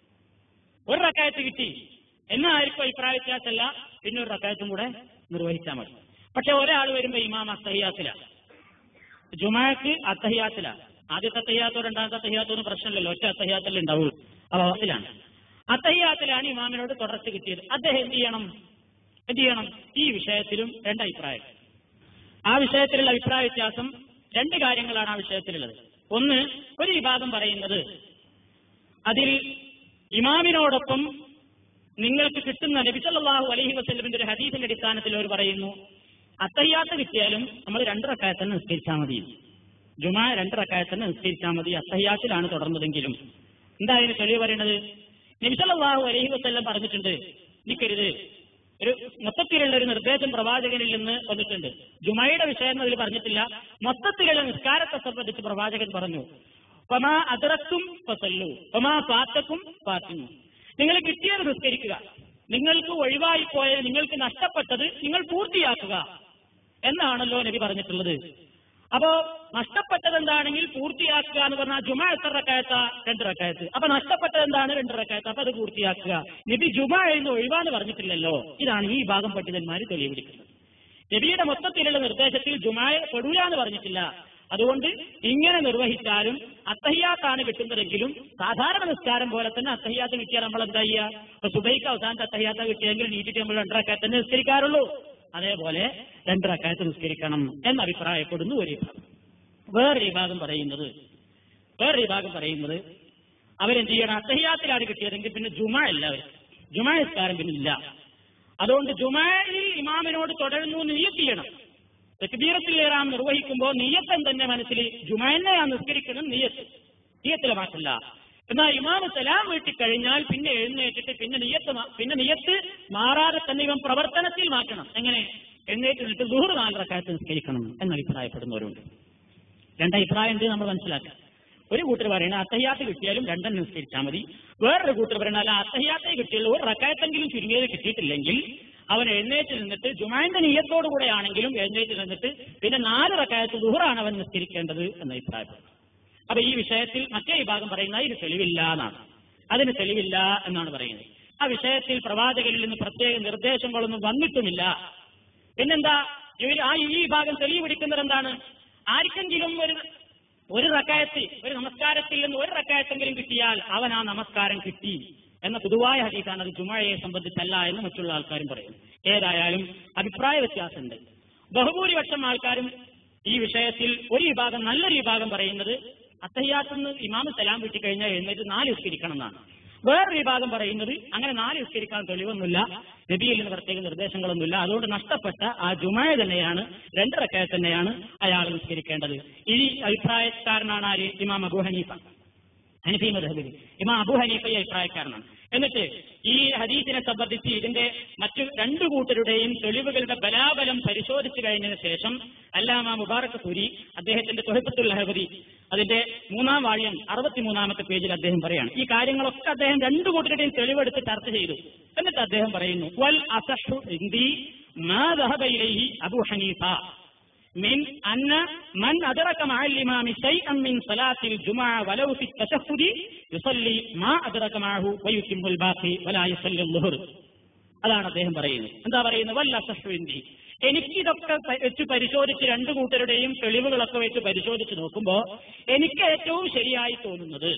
Speaker 1: ഒരു റക്കായത്ത് കിട്ടി എന്നായിരിക്കും അഭിപ്രായ വ്യത്യാസമല്ല പിന്നെ ഒരു റക്കായത്തും കൂടെ നിർവഹിച്ചാൽ മതി പക്ഷെ ഒരാൾ വരുമ്പോ ഇമാം അത്തഹിയാത്തില ജുമാക്ക് അത്തഹിയാത്തില ആദ്യത്തെ അത്തഹിയാത്തോ രണ്ടാമത്തെ അത്തഹിയാത്തോ ഒന്നും പ്രശ്നമില്ലല്ലോ ഒറ്റ അത്തഹിയാത്തല്ലേ ഉണ്ടാവുള്ളൂ അപ്പൊ അവത്തിലാണ് അത്തഹിയാത്തിലാണ് ഇമാമിനോട് തുടർച്ച കിട്ടിയത് അദ്ദേഹം എന്ത് ചെയ്യണം എന്ത് ചെയ്യണം ഈ വിഷയത്തിലും രണ്ടഭിപ്രായം ആ വിഷയത്തിലുള്ള അഭിപ്രായ വ്യത്യാസം രണ്ട് കാര്യങ്ങളാണ് ആ വിഷയത്തിലുള്ളത് ഒന്ന് ഒരു വിഭാഗം പറയുന്നത് അതിൽ ഇമാമിനോടൊപ്പം നിങ്ങൾക്ക് കിട്ടുന്ന നബിസല്ലാഹു അലഹി വസ്ലമിന്റെ ഒരു ഹദീസിന്റെ അടിസ്ഥാനത്തിൽ അവർ പറയുന്നു അത്തയ്യാത്ത കിട്ടിയാലും നമ്മൾ രണ്ട് റക്കായത്തന്നെ നിസ്കരിച്ചാൽ മതി ജുമാ രണ്ട് റക്കായത്തന്നെ നിസ്കരിച്ചാൽ മതി അത്തയ്യാത്തിലാണ് തുടർന്നതെങ്കിലും എന്താ അതിന് തെളിവ് പറയുന്നത് നബിസല്ലാഹു അലഹി വസ്ല്ലം പറഞ്ഞിട്ടുണ്ട് നിൽക്കരുത് ഒരു മൊത്തത്തിലുള്ള ഒരു നിർദ്ദേശം പ്രവാചകനിൽ നിന്ന് വന്നിട്ടുണ്ട് ജുമയുടെ വിഷയം അതിൽ പറഞ്ഞിട്ടില്ല മൊത്തത്തിലുള്ള നിസ്കാരത്തെ സംബന്ധിച്ച് പ്രവാചകൻ പറഞ്ഞു പമാ അതിറക്കും ഫസല്ലു പമാ പാത്തക്കും പാത്തിനു നിങ്ങൾ കിട്ടിയത് നിസ്കരിക്കുക നിങ്ങൾക്ക് ഒഴിവായി പോയ നിങ്ങൾക്ക് നഷ്ടപ്പെട്ടത് നിങ്ങൾ പൂർത്തിയാക്കുക എന്നാണല്ലോ നബി പറഞ്ഞിട്ടുള്ളത് അപ്പോ നഷ്ടപ്പെട്ടത് എന്താണെങ്കിൽ പൂർത്തിയാക്കുക എന്ന് പറഞ്ഞാൽ ജുമ എത്ര റക്കായത്ത രണ്ട് റക്കായത്ത് അപ്പൊ നഷ്ടപ്പെട്ടത് എന്താണ് രണ്ട് റക്കായത്ത് അപ്പൊ അത് പൂർത്തിയാക്കുക നബി ജുമ എന്ന് ഒഴിവാന്ന് പറഞ്ഞിട്ടില്ലല്ലോ ഇതാണ് ഈ ഭാഗം പണ്ഡിതന്മാർ തെളിവിടിക്കുന്നത് നബിയുടെ മൊത്തത്തിലുള്ള നിർദ്ദേശത്തിൽ ജുമായ പെടൂല എന്ന് പറഞ്ഞിട്ടില്ല അതുകൊണ്ട് ഇങ്ങനെ നിർവഹിച്ചാലും അത്തഹിയാത്താണ് കിട്ടുന്നതെങ്കിലും സാധാരണ നിസ്കാരം പോലെ തന്നെ അത്തഹിയാത്ത് കിട്ടിയാൽ നമ്മൾ എന്താ ചെയ്യുക ഇപ്പൊ സുബൈക്ക് അവസാനത്തെ അത്തഹിയാത്ത കിട്ടിയെങ്കിൽ നീട്ടിട്ട് നമ്മൾ രണ്ടരക്കായത്ത് തന്നെ നിസ്കരിക്കാറുള്ളൂ അതേപോലെ രണ്ടരക്കായത്ത് നിസ്കരിക്കണം എന്ന് അഭിപ്രായപ്പെടുന്നു ഒരു വിഭാഗം വേറൊരു വിഭാഗം പറയുന്നത് വേറൊരു വിഭാഗം പറയുന്നത് അവരെന്ത് ചെയ്യണം അത്തഹിയാത്തിലാണ് കിട്ടിയതെങ്കിൽ പിന്നെ ജുമ അല്ല അവർ ജുമ നിസ്കാരം പിന്നെ ഇല്ല അതുകൊണ്ട് ജുമയിൽ ഇമാമിനോട് തുടരുന്നു നീയത്ത് ചെയ്യണം തെക്കുബീറത്തിൽ ഇറാം നിർവഹിക്കുമ്പോൾ നീയത്തൻ തന്നെ മനസ്സിൽ ജുമനെ ആ നിസ്കരിക്കണം നീയത്ത് നീയത്തിലെ മാറ്റല്ല എന്നാൽ ഇമാമ് സലാം വീട്ടി കഴിഞ്ഞാൽ പിന്നെ എഴുന്നേറ്റിട്ട് പിന്നെ നിയത്ത് മാ- പിന്നെ നിയത്ത് മാറാതെ തന്നെ ഇവൻ പ്രവർത്തനത്തിൽ മാറ്റണം എങ്ങനെ എഴുന്നേറ്റ് നിന്നിട്ട് ദൂറ് നാലരക്കാലത്ത് നിസ്കരിക്കണം എന്ന് അഭിപ്രായപ്പെടുന്നവരുണ്ട് രണ്ടഭിപ്രായം ഉണ്ട് നമ്മൾ മനസ്സിലാക്കുക ഒരു കൂട്ടർ പറയണ അത്തഹ്യാത്ത് കിട്ടിയാലും രണ്ടെണ്ണം നിസ്കരിച്ചാൽ മതി വേറൊരു കൂട്ടർ പറയണ അല്ല അത്തഹ്യാത്തെ കിട്ടിയുള്ളൂ ഒരു റക്കായത്തെങ്കിലും ചുരുങ്ങിയത് കിട്ടിയിട്ടില്ലെങ്കിൽ അവൻ എഴുന്നേറ്റ് നിന്നിട്ട് ജുമാന്റെ നീയത്തോടുകൂടെ ആണെങ്കിലും എഴുന്നേറ്റ് നിന്നിട്ട് പിന്നെ നാല് റക്കായത്ത് ദുഹറാണ് അവൻ നിസ്കരിക്കേണ്ടത് എന്ന അഭിപ്രായപ്പെടുന്നു അപ്പൊ ഈ വിഷയത്തിൽ മറ്റേ വിഭാഗം പറയുന്നത് ഇതിന് തെളിവില്ല എന്നാണ് അതിന് തെളിവില്ല എന്നാണ് പറയുന്നത് ആ വിഷയത്തിൽ പ്രവാചകരിൽ നിന്ന് പ്രത്യേക നിർദ്ദേശങ്ങളൊന്നും വന്നിട്ടുമില്ല പിന്നെന്താ ഇവർ ആ ഈ വിഭാഗം തെളിവ് പിടിക്കുന്നത് എന്താണ് ആർക്കെങ്കിലും ഒരു ഒരു റക്കായത്തിൽ ഒരു നമസ്കാരത്തിൽ നിന്ന് ഒരു റക്കായത്തെങ്കിലും കിട്ടിയാൽ അവൻ ആ നമസ്കാരം കിട്ടി എന്ന പൊതുവായ ഹദീസാണ് അത് ജുമയെ സംബന്ധിച്ചല്ല എന്ന് മറ്റുള്ള ആൾക്കാരും പറയുന്നു ഏതായാലും അഭിപ്രായ വ്യത്യാസമുണ്ട് ബഹുഭൂരിപക്ഷം ആൾക്കാരും ഈ വിഷയത്തിൽ ഒരു വിഭാഗം നല്ലൊരു വിഭാഗം പറയുന്നത് അത്തയ്യാത്തുനിന്ന് ഇമാമ് സലാം വീട്ടി കഴിഞ്ഞാൽ എഴുന്നേറ്റ് നാല് വിസ്കരിക്കണം എന്നാണ് വേറൊരു വിഭാഗം പറയുന്നത് അങ്ങനെ നാല് വിസ്കരിക്കാൻ തെളിവൊന്നുമില്ല നബിയിൽ നിന്ന് പ്രത്യേക നിർദ്ദേശങ്ങളൊന്നുമില്ല അതുകൊണ്ട് നഷ്ടപ്പെട്ട ആ ജുമായ തന്നെയാണ് രണ്ട് റക്കായ തന്നെയാണ് അയാൾ നിസ്കരിക്കേണ്ടത് ഈ അഭിപ്രായക്കാരനാണ് ആര് ഇമാം അബു ഹനീഫ ഹനഫി മദ്ഹബിൽ ഇമാം അബു ഹനീഫ ഈ അഭിപ്രായക്കാരനാണ് എന്നിട്ട് ഈ ഹദീസിനെ സംബന്ധിച്ച് ഇതിന്റെ മറ്റു രണ്ടു കൂട്ടരുടെയും തെളിവുകളുടെ ബലാബലം പരിശോധിച്ചു കഴിഞ്ഞതിന് ശേഷം അല്ലാമ മുബാറക് സുരി അദ്ദേഹത്തിന്റെ തൊഹബത്തുൽ ഹബരി അതിന്റെ മൂന്നാം വാള്യം അറുപത്തിമൂന്നാമത്തെ പേജിൽ അദ്ദേഹം പറയാണ് ഈ കാര്യങ്ങളൊക്കെ അദ്ദേഹം രണ്ടു കൂട്ടരുടെയും തെളിവെടുത്ത് ചർച്ച ചെയ്തു എന്നിട്ട് അദ്ദേഹം പറയുന്നു വൽ അസഹു ഇന്ദി മാ ദഹബ ഇലൈഹി അബു ഹനീഫ من أن من أدرك مع الإمام شيئا من صلاة الجمعة ولو في التشهد يصلي ما أدرك معه ويتم الباقي ولا يصلي الظهر അതാണ് അദ്ദേഹം പറയുന്നത് എന്താ പറയുന്നത് വല്ല അസഹ്വന്തി എനിക്കിതൊക്കെ പ- വെച്ച് പരിശോധിച്ച് രണ്ടു കൂട്ടരുടെയും തെളിവുകളൊക്കെ വെച്ച് പരിശോധിച്ച് നോക്കുമ്പോ എനിക്ക് ഏറ്റവും ശരിയായി തോന്നുന്നത്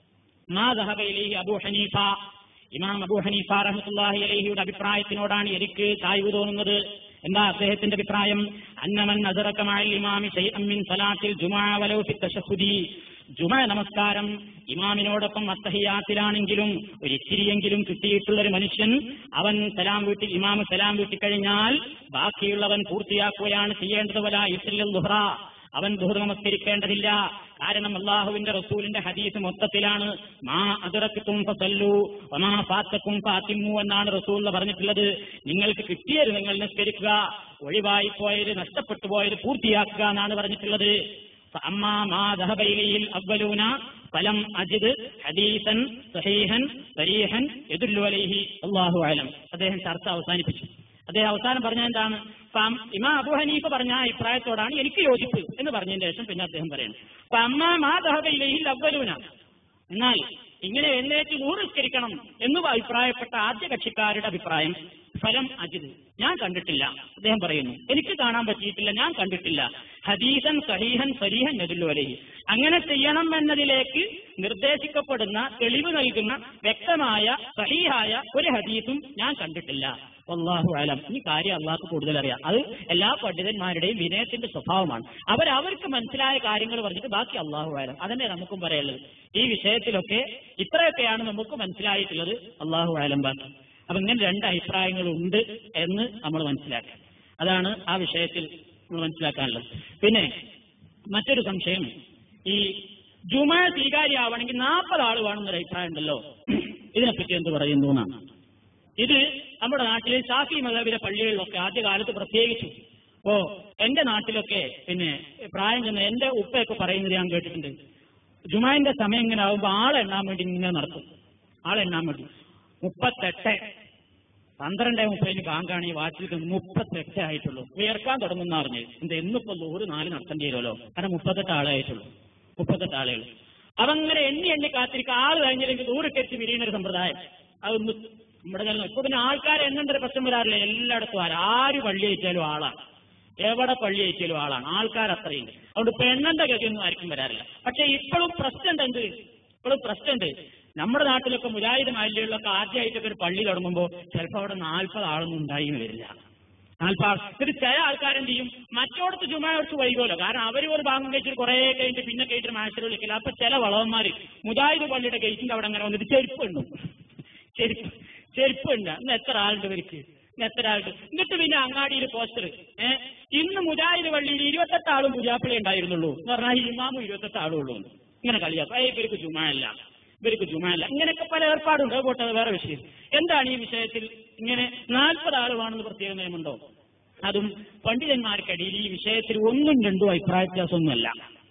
Speaker 1: മാ ദഹബയിലി അബു ഹനീഫ ഇമാം അബു ഹനീഫ റഹ്മത്തുള്ളാഹി അലൈഹിയുടെ അഭിപ്രായത്തിനോടാണ് എനിക്ക് ചായ്വ് തോന്നുന്നത് എന്താ അദ്ദേഹത്തിന്റെ അഭിപ്രായം അന്നമൻ അസറക്കമായ ഇമാമി ശൈഅം മിൻ സലാത്തിൽ ജുമാ വലൗ ഫി തശഹുദി ജുമാ നമസ്കാരം ഇമാമിനോടൊപ്പം അത്തഹിയാത്തിലാണെങ്കിലും ഒരു ഇച്ചിരിയെങ്കിലും കിട്ടിയിട്ടുള്ള ഒരു മനുഷ്യൻ അവൻ സലാം വീട്ടി ഇമാമ് സലാം വീട്ടി കഴിഞ്ഞാൽ ബാക്കിയുള്ളവൻ പൂർത്തിയാക്കുകയാണ് ചെയ്യേണ്ടത് വല ഇസ്ലിൽ ദുഹ്റ അവൻ ദുഹർ നമസ്കരിക്കേണ്ടതില്ല കാരണം അള്ളാഹുവിന്റെ റസൂലിന്റെ ഹദീസ് മൊത്തത്തിലാണ് മാ അതിറക്കും ഫസല്ലു വമാ ഫാത്തക്കും ഫാത്തിമു എന്നാണ് റസൂൽ പറഞ്ഞിട്ടുള്ളത് നിങ്ങൾക്ക് കിട്ടിയത് നിങ്ങൾ നിസ്കരിക്കുക ഒഴിവായി പോയത് നഷ്ടപ്പെട്ടു പോയത് പൂർത്തിയാക്കുക എന്നാണ് പറഞ്ഞിട്ടുള്ളത് فأما ما ذهب إليه الأولون فلم أجد حديثا صحيحا صريحا يدل عليه الله أعلم അദ്ദേഹം ചർച്ച അവസാനിപ്പിച്ചു അദ്ദേഹം അവസാനം പറഞ്ഞ എന്താണ് ഫം ഇമാ അബു ഹനീഫ പറഞ്ഞ ആ അഭിപ്രായത്തോടാണ് എനിക്ക് യോജിപ്പ് എന്ന് പറഞ്ഞതിന് ശേഷം പിന്നെ അദ്ദേഹം പറയുന്നു അപ്പൊ അമ്മ മാ ദഹബയിലെയിൽ അവലൂന എന്നാൽ ഇങ്ങനെ എഴുന്നേറ്റ് നൂറിസ്കരിക്കണം എന്ന് അഭിപ്രായപ്പെട്ട ആദ്യ കക്ഷിക്കാരുടെ അഭിപ്രായം ഫലം അജിത് ഞാൻ കണ്ടിട്ടില്ല അദ്ദേഹം പറയുന്നു എനിക്ക് കാണാൻ പറ്റിയിട്ടില്ല ഞാൻ കണ്ടിട്ടില്ല ഹദീസൻ സഹീഹൻ സരീഹൻ നദുല്ലു അലഹി അങ്ങനെ ചെയ്യണം എന്നതിലേക്ക് നിർദ്ദേശിക്കപ്പെടുന്ന തെളിവ് നൽകുന്ന വ്യക്തമായ സഹീഹായ ഒരു ഹദീസും ഞാൻ കണ്ടിട്ടില്ല അള്ളാഹു അലം ഈ കാര്യം അള്ളാഹ് കൂടുതൽ അറിയാം അത് എല്ലാ പണ്ഡിതന്മാരുടെയും വിനയത്തിന്റെ സ്വഭാവമാണ് അവർ അവർക്ക് മനസ്സിലായ കാര്യങ്ങൾ പറഞ്ഞിട്ട് ബാക്കി അള്ളാഹു അലം അതന്നെ നമുക്കും പറയുള്ളത് ഈ വിഷയത്തിലൊക്കെ ഇത്രയൊക്കെയാണ് നമുക്ക് മനസ്സിലായിട്ടുള്ളത് അള്ളാഹു അലം ബാക്കി അപ്പൊ ഇങ്ങനെ രണ്ട് അഭിപ്രായങ്ങളുണ്ട് എന്ന് നമ്മൾ മനസ്സിലാക്കുക അതാണ് ആ വിഷയത്തിൽ നമ്മൾ മനസ്സിലാക്കാനുള്ളത് പിന്നെ മറ്റൊരു സംശയം ഈ ജുമ സ്വീകാര്യമാവണമെങ്കിൽ നാൽപ്പത് ആൾ വേണമെന്നൊരു അഭിപ്രായം ഉണ്ടല്ലോ ഇതിനെപ്പറ്റി എന്ത് പറയുന്നു എന്നാണ് ഇത് നമ്മുടെ നാട്ടിലെ ഷാഫി മതബിലെ പള്ളികളിലൊക്കെ ആദ്യകാലത്ത് പ്രത്യേകിച്ചു ഓ എന്റെ നാട്ടിലൊക്കെ പിന്നെ പ്രായം ചെന്ന എന്റെ ഉപ്പയൊക്കെ പറയുന്നത് ഞാൻ കേട്ടിട്ടുണ്ട് ജുമാന്റെ സമയം ഇങ്ങനെ ആകുമ്പോൾ ആളെണ്ണാൻ വേണ്ടി ഇങ്ങനെ നടക്കും ആളെണ്ണാൻ വേണ്ടി മുപ്പത്തെട്ട് പന്ത്രണ്ട് മുപ്പതിന് ബാങ്കാണ് ഈ വാച്ചിൽ മുപ്പത്തെട്ട് ആയിട്ടുള്ളൂ ഉയർക്കാൻ തുടങ്ങുന്ന പറഞ്ഞത് എന്താ എന്നിപ്പോ നൂറ് നാല് നടത്തേണ്ടി വരുമല്ലോ കാരണം മുപ്പത്തെട്ട് ആളെ ആയിട്ടുള്ളൂ മുപ്പത്തെട്ട് ആളുകൾ അതങ്ങനെ എണ്ണി എണ്ണി കാത്തിരിക്കുക ആള് കഴിഞ്ഞില്ലെങ്കിൽ നൂറ് കെട്ടി വിരിയുന്ന ഒരു സമ്പ്രദായം അതൊന്ന് നമ്മുടെ കാലം ഇപ്പൊ പിന്നെ ആൾക്കാരെ എണ്ണേണ്ട ഒരു പ്രശ്നം വരാറില്ല എല്ലായിടത്തും ആര് ആര് പള്ളി അയച്ചാലും ആളാണ് എവിടെ പള്ളി അയക്കലും ആളാണ് ആൾക്കാർ അത്രയുണ്ട് അതുകൊണ്ട് പെണ്ണന്റെ ഗതിയൊന്നും ആർക്കും വരാറില്ല പക്ഷെ ഇപ്പോഴും പ്രശ്നം ഉണ്ട് ഇപ്പോഴും പ്രശ്നമുണ്ട് നമ്മുടെ നാട്ടിലൊക്കെ മുജാഹിദ് മാലിന്യങ്ങളിലൊക്കെ ആദ്യമായിട്ടൊക്കെ ഒരു പള്ളി തുടങ്ങുമ്പോൾ ചിലപ്പോൾ അവിടെ നാൽപ്പത് ആളൊന്നും ഉണ്ടായി എന്ന് വരില്ല നാൽപ്പാൾ ഇത് ചില ആൾക്കാരെന്ത് ചെയ്യും മറ്റോടത്ത് ജുമായോടത്ത് വൈകുമല്ലോ കാരണം അവർ ഒരു ഭാഗം കഴിച്ചിട്ട് കുറെ കഴിഞ്ഞിട്ട് പിന്നെ കഴിച്ചിട്ട് മാസ്റ്റർ വിളിക്കില്ല അപ്പൊ ചില വളവന്മാര് മുജാഹിദ് പള്ളിയുടെ ഗേറ്റിന്റെ അവിടെ അങ്ങനെ വന്നിട്ട് ചെരുപ്പ് ഉണ്ടു ചെരുപ്പ് ചെരുപ്പ് ഉണ്ട് ഇന്ന് എത്ര ആളുണ്ട് ഇവർക്ക് ഇന്ന് എത്ര ആളുണ്ട് എന്നിട്ട് പിന്നെ അങ്ങാടിയിൽ പോസ്റ്റർ ഏഹ് ഇന്ന് മുജാഹിദ് പള്ളിയിൽ ഇരുപത്തെട്ട് ആളും പുജാപ്പിളി ഉണ്ടായിരുന്നുള്ളൂ എന്ന് പറഞ്ഞാൽ ഇമാമും ഇരുപത്തെട്ട് ആളും ഉള്ളൂ ഇങ്ങനെ കളിയാക്കും ഏയ് ഇവർക്ക് ജുമായല്ല ഇവർക്ക് ജുമായല്ല ഇങ്ങനെയൊക്കെ പല ഏർപ്പാടുണ്ട് അത് പോട്ടെ അത് വേറെ വിഷയം എന്താണ് ഈ വിഷയത്തിൽ ഇങ്ങനെ നാൽപ്പത് ആളുവാണെന്ന് പ്രത്യേക നിയമമുണ്ടോ അതും പണ്ഡിതന്മാർക്കിടയിൽ ഈ വിഷയത്തിൽ ഒന്നും രണ്ടും അഭിപ്രായ വ്യത്യാസമൊന്നുമല്ല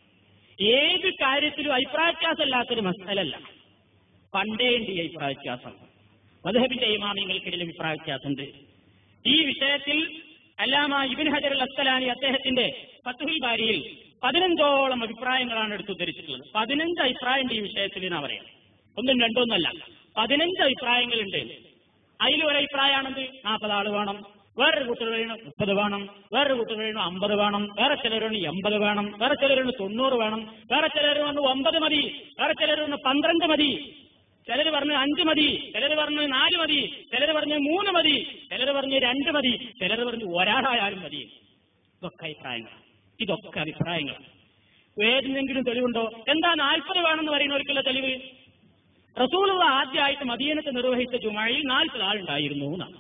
Speaker 1: ഏത് കാര്യത്തിലും അഭിപ്രായ വ്യത്യാസമല്ലാത്തൊരു മസലല്ല പണ്ടേ ഉണ്ട് ഈ അഭിപ്രായ വ്യത്യാസം മധുഹബിന്റെ ഇമാമിങ്ങൾക്കിടയിൽ അഭിപ്രായ വ്യത്യാസമുണ്ട് ഈ വിഷയത്തിൽ അല്ലാമ ഇബിൻ ഹജർ അൽ അസ്സലാനി അദ്ദേഹത്തിന്റെ ഫത്തുഹിൽ ബാരിയിൽ പതിനഞ്ചോളം അഭിപ്രായങ്ങളാണ് എടുത്തുദ്ധരിച്ചിട്ടുള്ളത് പതിനഞ്ച് അഭിപ്രായമുണ്ട് ഈ വിഷയത്തിൽ എന്നാ പറയാം ഒന്നും രണ്ടൊന്നല്ല പതിനഞ്ച് അഭിപ്രായങ്ങളുണ്ട് അതിൽ ഒരു അഭിപ്രായമാണെന്ത് നാൽപ്പത് ആള് വേണം വേറൊരു കൂട്ടർ വേണം മുപ്പത് വേണം വേറൊരു കൂട്ടർ വേണം അമ്പത് വേണം വേറെ ചിലർ വേണം എൺപത് വേണം വേറെ ചിലർ വേണം തൊണ്ണൂറ് വേണം വേറെ ചിലർ പറഞ്ഞു ഒമ്പത് മതി വേറെ ചിലർ പറഞ്ഞു പന്ത്രണ്ട് മതി ചിലർ പറഞ്ഞ് അഞ്ച് മതി ചിലർ പറഞ്ഞ് നാല് മതി ചിലർ പറഞ്ഞ് മൂന്ന് മതി ചിലർ പറഞ്ഞ് രണ്ട് മതി ചിലർ പറഞ്ഞ് ഒരാളായാലും മതി ഇതൊക്കെ അഭിപ്രായങ്ങൾ ഇതൊക്കെ അഭിപ്രായങ്ങൾ ഏതിനെങ്കിലും തെളിവുണ്ടോ എന്താ നാൽപ്പത് വേണമെന്ന് പറയുന്നവർക്കുള്ള തെളിവ് റസൂലുള്ള ആദ്യമായിട്ട് മദീനത്ത് നിർവഹിച്ച ജുമഴയിൽ നാൽപ്പത് ആളുണ്ടായിരുന്നു എന്നാണ്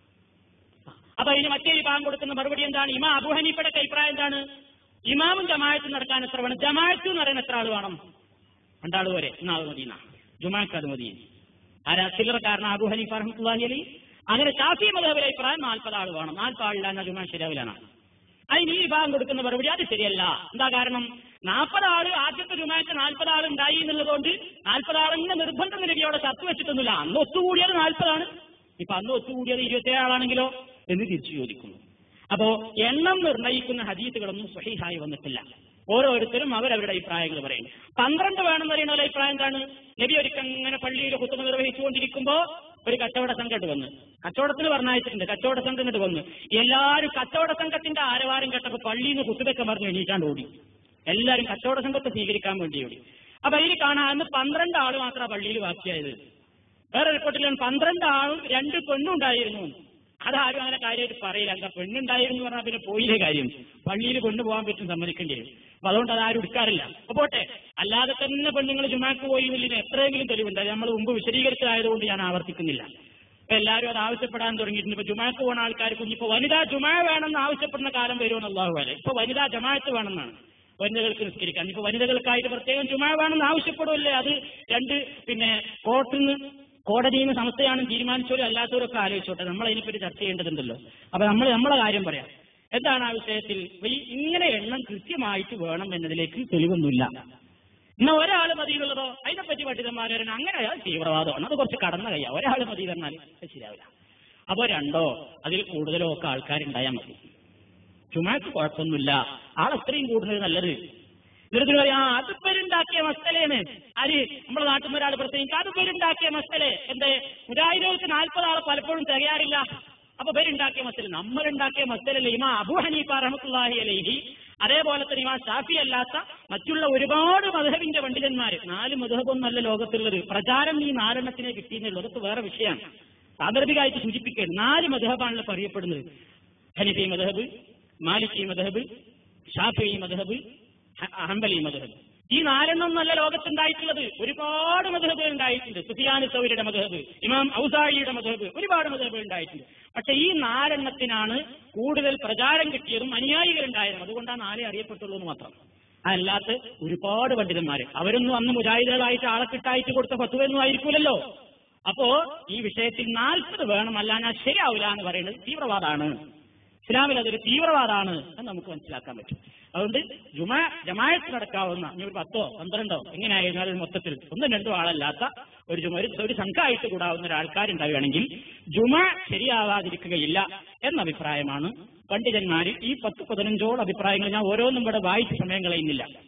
Speaker 1: അപ്പൊ അതിന് മറ്റേ വിഭാഗം കൊടുക്കുന്ന മറുപടി എന്താണ് ഇമാ അബു ഹനീഫയുടെ അഭിപ്രായം എന്താണ് ഇമാമും ജമാഅത്തും നടക്കാൻ എത്ര വേണം ജമാഅത്ത് എന്ന് പറയുന്ന എത്ര ആൾ വേണം രണ്ടാൾ പോരെ എന്നാൾ മതി എന്നാ ജുമാക്ക് അത് മതി ആരാ ചില്ലറക്കാരൻ അബു ഹനീഫ റഹ്മത്തുള്ളാഹി അലി അങ്ങനെ ഷാഫി മതബിലെ അഭിപ്രായം നാൽപ്പത് ആൾ വേണം നാൽപ്പത് ആളില്ല എന്നാൽ ജുമാ ശരിയാവില്ലാണ് അതിന് ഈ വിഭാഗം കൊടുക്കുന്ന മറുപടി അത് ശരിയല്ല എന്താ കാരണം നാൽപ്പത് ആള് ആദ്യത്തെ ജുമാക്ക് നാൽപ്പത് ആൾ ഉണ്ടായി എന്നുള്ളതുകൊണ്ട് നാൽപ്പത് ആളിന്റെ നിർബന്ധ നിലവിയോടെ ചത്തു വെച്ചിട്ടൊന്നുമില്ല അന്ന് ഒത്തുകൂടിയത് നാൽപ്പതാണ് ഇപ്പൊ അന്ന് ഒത്തുകൂടിയത് ഇരുപത്തിയേഴ് ആളാണെങ്കിലോ എന്ന് തിരിച്ചു ചോദിക്കുന്നു അപ്പോ എണ്ണം നിർണ്ണയിക്കുന്ന ഹദീസുകളൊന്നും സ്വഹീഹായി വന്നിട്ടില്ല ഓരോരുത്തരും അവരവരുടെ അഭിപ്രായങ്ങൾ പറയും പന്ത്രണ്ട് വേണമെന്ന് പറയുന്ന ഒരു അഭിപ്രായം എന്താണ് നബി ഒരിക്കൽ ഇങ്ങനെ പള്ളിയിൽ കുത്തുമ നിർവഹിച്ചുകൊണ്ടിരിക്കുമ്പോ ഒരു കച്ചവട സംഘം ഇങ്ങോട്ട് വന്ന് കച്ചവടത്തിന് പറഞ്ഞയച്ചിട്ടുണ്ട് കച്ചവട സംഘം ഇങ്ങോട്ട് വന്ന് എല്ലാവരും കച്ചവട സംഘത്തിന്റെ ആരവാരം കേട്ടപ്പോ പള്ളിയിൽ നിന്ന് കുത്തുബൊക്കെ പറഞ്ഞ് എണീറ്റാണ്ട് ഓടി എല്ലാവരും കച്ചവട സംഘത്തെ സ്വീകരിക്കാൻ വേണ്ടി ഓടി അപ്പൊ അതിൽ കാണാൻ അന്ന് പന്ത്രണ്ട് ആള് മാത്രമാണ് പള്ളിയിൽ ബാക്കിയായത് വേറെ റിപ്പോർട്ടിലാണ് പന്ത്രണ്ട് ആളും രണ്ട് പെണ്ണുണ്ടായിരുന്നു അതാരും അങ്ങനെ കാര്യമായിട്ട് പറയില്ല എന്താ പെണ്ണുണ്ടായിരുന്നു എന്ന് പറഞ്ഞാൽ പിന്നെ പോയില്ലേ കാര്യം പള്ളിയിൽ പെണ്ണ് പോകാൻ പറ്റും സമ്മതിക്കേണ്ടി വരും അപ്പൊ അതുകൊണ്ട് അതാരും എടുക്കാറില്ല അപ്പൊ പോട്ടെ അല്ലാതെ തന്നെ പെണ്ണുങ്ങൾ ജുമാക്ക് പോയി എന്നില്ല എത്രയെങ്കിലും തെളിവുണ്ട് അത് നമ്മൾ മുമ്പ് വിശദീകരിച്ചതായതുകൊണ്ട് ഞാൻ ആവർത്തിക്കുന്നില്ല ഇപ്പൊ എല്ലാവരും അത് ആവശ്യപ്പെടാൻ തുടങ്ങിയിട്ടുണ്ട് ഇപ്പൊ ജുമാക്ക് പോകുന്ന ആൾക്കാർ കുഞ്ഞിപ്പോ വനിതാ ജുമാ വേണമെന്ന് ആവശ്യപ്പെടുന്ന കാലം വരുമെന്ന് അള്ളാഹു അല്ലെ ഇപ്പൊ വനിതാ ജമാഅത്ത് വേണമെന്നാണ് വനിതകൾക്ക് നിസ്കരിക്കാൻ ഇപ്പൊ വനിതകൾക്കായിട്ട് പ്രത്യേകം ജുമാ വേണമെന്ന് ആവശ്യപ്പെടുമല്ലേ അത് രണ്ട് പിന്നെ കോർട്ടിൽ നിന്ന് കോടതിയിൽ നിന്ന് സംസ്ഥയാണെന്ന് തീരുമാനിച്ചവരും അല്ലാത്തവരൊക്കെ ആലോചിച്ചോട്ടെ നമ്മൾ അതിനെപ്പറ്റി ചർച്ച ചെയ്യേണ്ടതുണ്ടല്ലോ അപ്പൊ നമ്മൾ നമ്മളെ കാര്യം പറയാം എന്താണ് ആ വിഷയത്തിൽ ഈ ഇങ്ങനെ എണ്ണം കൃത്യമായിട്ട് വേണം എന്നതിലേക്ക് തെളിവൊന്നുമില്ല എന്നാ ഒരാൾ മതിയുള്ളതോ അതിനെപ്പറ്റി പണ്ഡിതന്മാർ പറയണം അങ്ങനെ അത് തീവ്രവാദമാണ് അത് കുറച്ച് കടന്ന കയ്യാ ഒരാൾ മതി പറഞ്ഞാൽ അത് ശരിയാവില്ല അപ്പൊ രണ്ടോ അതിൽ കൂടുതലോ ഒക്കെ ആൾക്കാരുണ്ടായാൽ മതി ചുമക്ക് കുഴപ്പമൊന്നുമില്ല ആൾ അത്രയും കൂടുതൽ നല്ലത് എന്നിട്ട് പറയാം ആ അത് പേരുണ്ടാക്കിയ മസ്തലേന്ന് ആര് നമ്മുടെ നാട്ടിൽ നിന്ന് ഒരാൾ പ്രത്യേകിച്ച് അത് പേരുണ്ടാക്കിയ മസ്തലെ എന്തേ മുരായിരങ്ങൾക്ക് നാൽപ്പത് ആൾ പലപ്പോഴും തികയാറില്ല അപ്പൊ പേരുണ്ടാക്കിയ മസ്തല നമ്മളുണ്ടാക്കിയ മസ്തലല്ലേ ഇമാ അബു ഹനീഫ റഹമത്തുല്ലാഹി അലൈഹി അതേപോലെ തന്നെ ഇമാ ഷാഫി അല്ലാത്ത മറ്റുള്ള ഒരുപാട് മധുഹബിന്റെ പണ്ഡിതന്മാര് നാല് മധുഹബൊന്നല്ല ലോകത്തുള്ളത് പ്രചാരം ഈ നാലെണ്ണത്തിനെ കിട്ടിയെന്നുള്ളൂ അതൊക്കെ വേറെ വിഷയമാണ് സാന്ദർഭികമായിട്ട് സൂചിപ്പിക്കുകയാണ് നാല് മധുഹബാണല്ലോ അറിയപ്പെടുന്നത് ഹനീഫി മധുഹബ് മാലിക്കി മധുഹബ് ഷാഫി മധുഹബ് ഹംബലി മധുഹബ് ഈ നാലെണ്ണം നല്ല ലോകത്തുണ്ടായിട്ടുള്ളത് ഒരുപാട് മധുഹബുകൾ ഉണ്ടായിട്ടുണ്ട് സുഫിയാൻ സൗരിയുടെ മധുഹബ് ഇമാം ഔസായിയുടെ മധുഹബ് ഒരുപാട് മധുഹബുകൾ ഉണ്ടായിട്ടുണ്ട് പക്ഷെ ഈ നാലെണ്ണത്തിനാണ് കൂടുതൽ പ്രചാരം കിട്ടിയതും അനുയായികളുണ്ടായതും അതുകൊണ്ടാണ് നാലേ അറിയപ്പെട്ടുള്ളൂ എന്ന് മാത്രം അല്ലാത്ത ഒരുപാട് പണ്ഡിതന്മാര് അവരൊന്നും അന്ന് മുജാഹിദുകളായിട്ട് ആളെ കിട്ടായിട്ട് കൊടുത്ത ഫത്തുവൊന്നും ആയിരിക്കൂലല്ലോ അപ്പോ ഈ വിഷയത്തിൽ നാൽപ്പത് വേണം അല്ലാഞ്ഞാൽ ശരിയാവില്ല എന്ന് പറയുന്നത് തീവ്രവാദമാണ് ഇസ്ലാമിൽ അതൊരു തീവ്രവാദമാണ് എന്ന് നമുക്ക് മനസ്സിലാക്കാൻ പറ്റും അതുകൊണ്ട് ജുമാ ജമായത്ത് നടക്കാവുന്ന ഇനി ഒരു പത്തോ പന്ത്രണ്ടോ എങ്ങനെയായിരുന്നാലും മൊത്തത്തിൽ ഒന്നും രണ്ടോ ആളല്ലാത്ത ഒരു ജുമ ഒരു ഒരു സംഘമായിട്ട് കൂടാവുന്ന ഒരു ആൾക്കാരുണ്ടാവുകയാണെങ്കിൽ ജുമ ശരിയാവാതിരിക്കുകയില്ല എന്ന അഭിപ്രായമാണ് പണ്ഡിതന്മാർ ഈ പത്ത് പതിനഞ്ചോളം അഭിപ്രായങ്ങൾ ഞാൻ ഓരോന്നും ഇവിടെ വായിച്ച സമയം കളയുന്നില്ല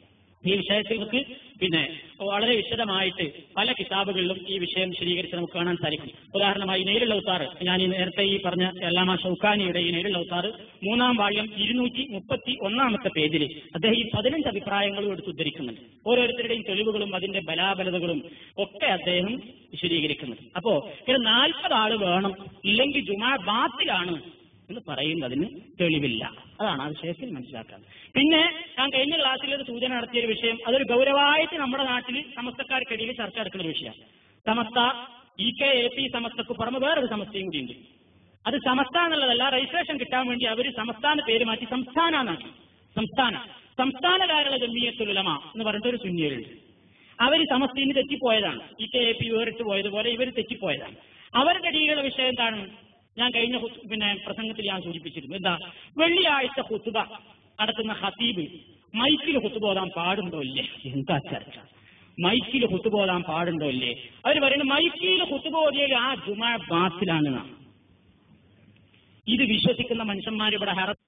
Speaker 1: ഈ വിഷയത്തിൽ നമുക്ക് പിന്നെ വളരെ വിശദമായിട്ട് പല കിതാബുകളിലും ഈ വിഷയം വിശദീകരിച്ച് നമുക്ക് കാണാൻ സാധിക്കും ഉദാഹരണമായി നെയ്ലുള്ള ഉത്താർ ഞാൻ ഈ നേരത്തെ ഈ പറഞ്ഞ അല്ലാമ ഷൗക്കാനിയുടെ ഈ നെയ്ലുള്ള ഉത്താർ മൂന്നാം വാള്യം ഇരുന്നൂറ്റി മുപ്പത്തി ഒന്നാമത്തെ പേജിൽ അദ്ദേഹം ഈ പതിനഞ്ച് അഭിപ്രായങ്ങളും എടുത്ത് ഉദ്ധരിക്കുന്നുണ്ട് ഓരോരുത്തരുടെയും തെളിവുകളും അതിന്റെ ബലാബലതകളും ഒക്കെ അദ്ദേഹം വിശദീകരിക്കുന്നുണ്ട് അപ്പോ ഇത് നാൽപ്പത് ആള് വേണം ഇല്ലെങ്കിൽ ജുമാ ബാത്തിലാണ് എന്ന് പറയുന്നതിന് തെളിവില്ല അതാണ് ആ വിഷയത്തിൽ മനസ്സിലാക്കാൻ പിന്നെ ഞാൻ കഴിഞ്ഞ ക്ലാസ്സിൽ ഒരു സൂചന നടത്തിയ ഒരു വിഷയം അതൊരു ഗൗരവമായിട്ട് നമ്മുടെ നാട്ടിൽ സമസ്തക്കാർക്കിടയിൽ ചർച്ച നടക്കുന്ന ഒരു വിഷയമാണ് Samastha E K A P സമസ്തക്ക് പുറമെ വേറൊരു സമസ്തയും കൂടിയുണ്ട് അത് സമസ്ത എന്നുള്ളതല്ല രജിസ്ട്രേഷൻ കിട്ടാൻ വേണ്ടി അവർ സംസ്ഥാന പേര് മാറ്റി സംസ്ഥാന എന്നാക്കി സംസ്ഥാന സംസ്ഥാന കാരള ജമ്മിയത്തുലമ എന്ന് പറഞ്ഞിട്ട് ഒരു സുന്യരുണ്ട് അവർ സമസ്തയിൽ നിന്ന് തെറ്റിപ്പോയതാണ് ഇ കെ എ പി വേറിട്ട് പോയതുപോലെ ഇവർ തെറ്റിപ്പോയതാണ് അവരുടെ ഇടയിലുള്ള വിഷയം എന്താണ് ഞാൻ കഴിഞ്ഞ ഹുത്ത് പിന്നെ പ്രസംഗത്തിൽ ഞാൻ സൂചിപ്പിച്ചിരുന്നു എന്താ വെള്ളിയാഴ്ച ഹുത്തുബ നടത്തുന്ന ഹത്തീബ് മൈക്കിൽ ഹുത്തുബോധാൻ പാടുണ്ടോ ഇല്ലേ എന്താ ചർച്ച മൈക്കിൽ ഹുത്തുബോധാൻ പാടുണ്ടോ ഇല്ലേ അവർ പറയുന്നത് മൈക്കിൽ ഹുത്തുബോധിയൽ ആ ജുമാ ബാത്തിലാണ് നാം ഇത് വിശ്വസിക്കുന്ന മനുഷ്യന്മാർ ഇവിടെ ഹറ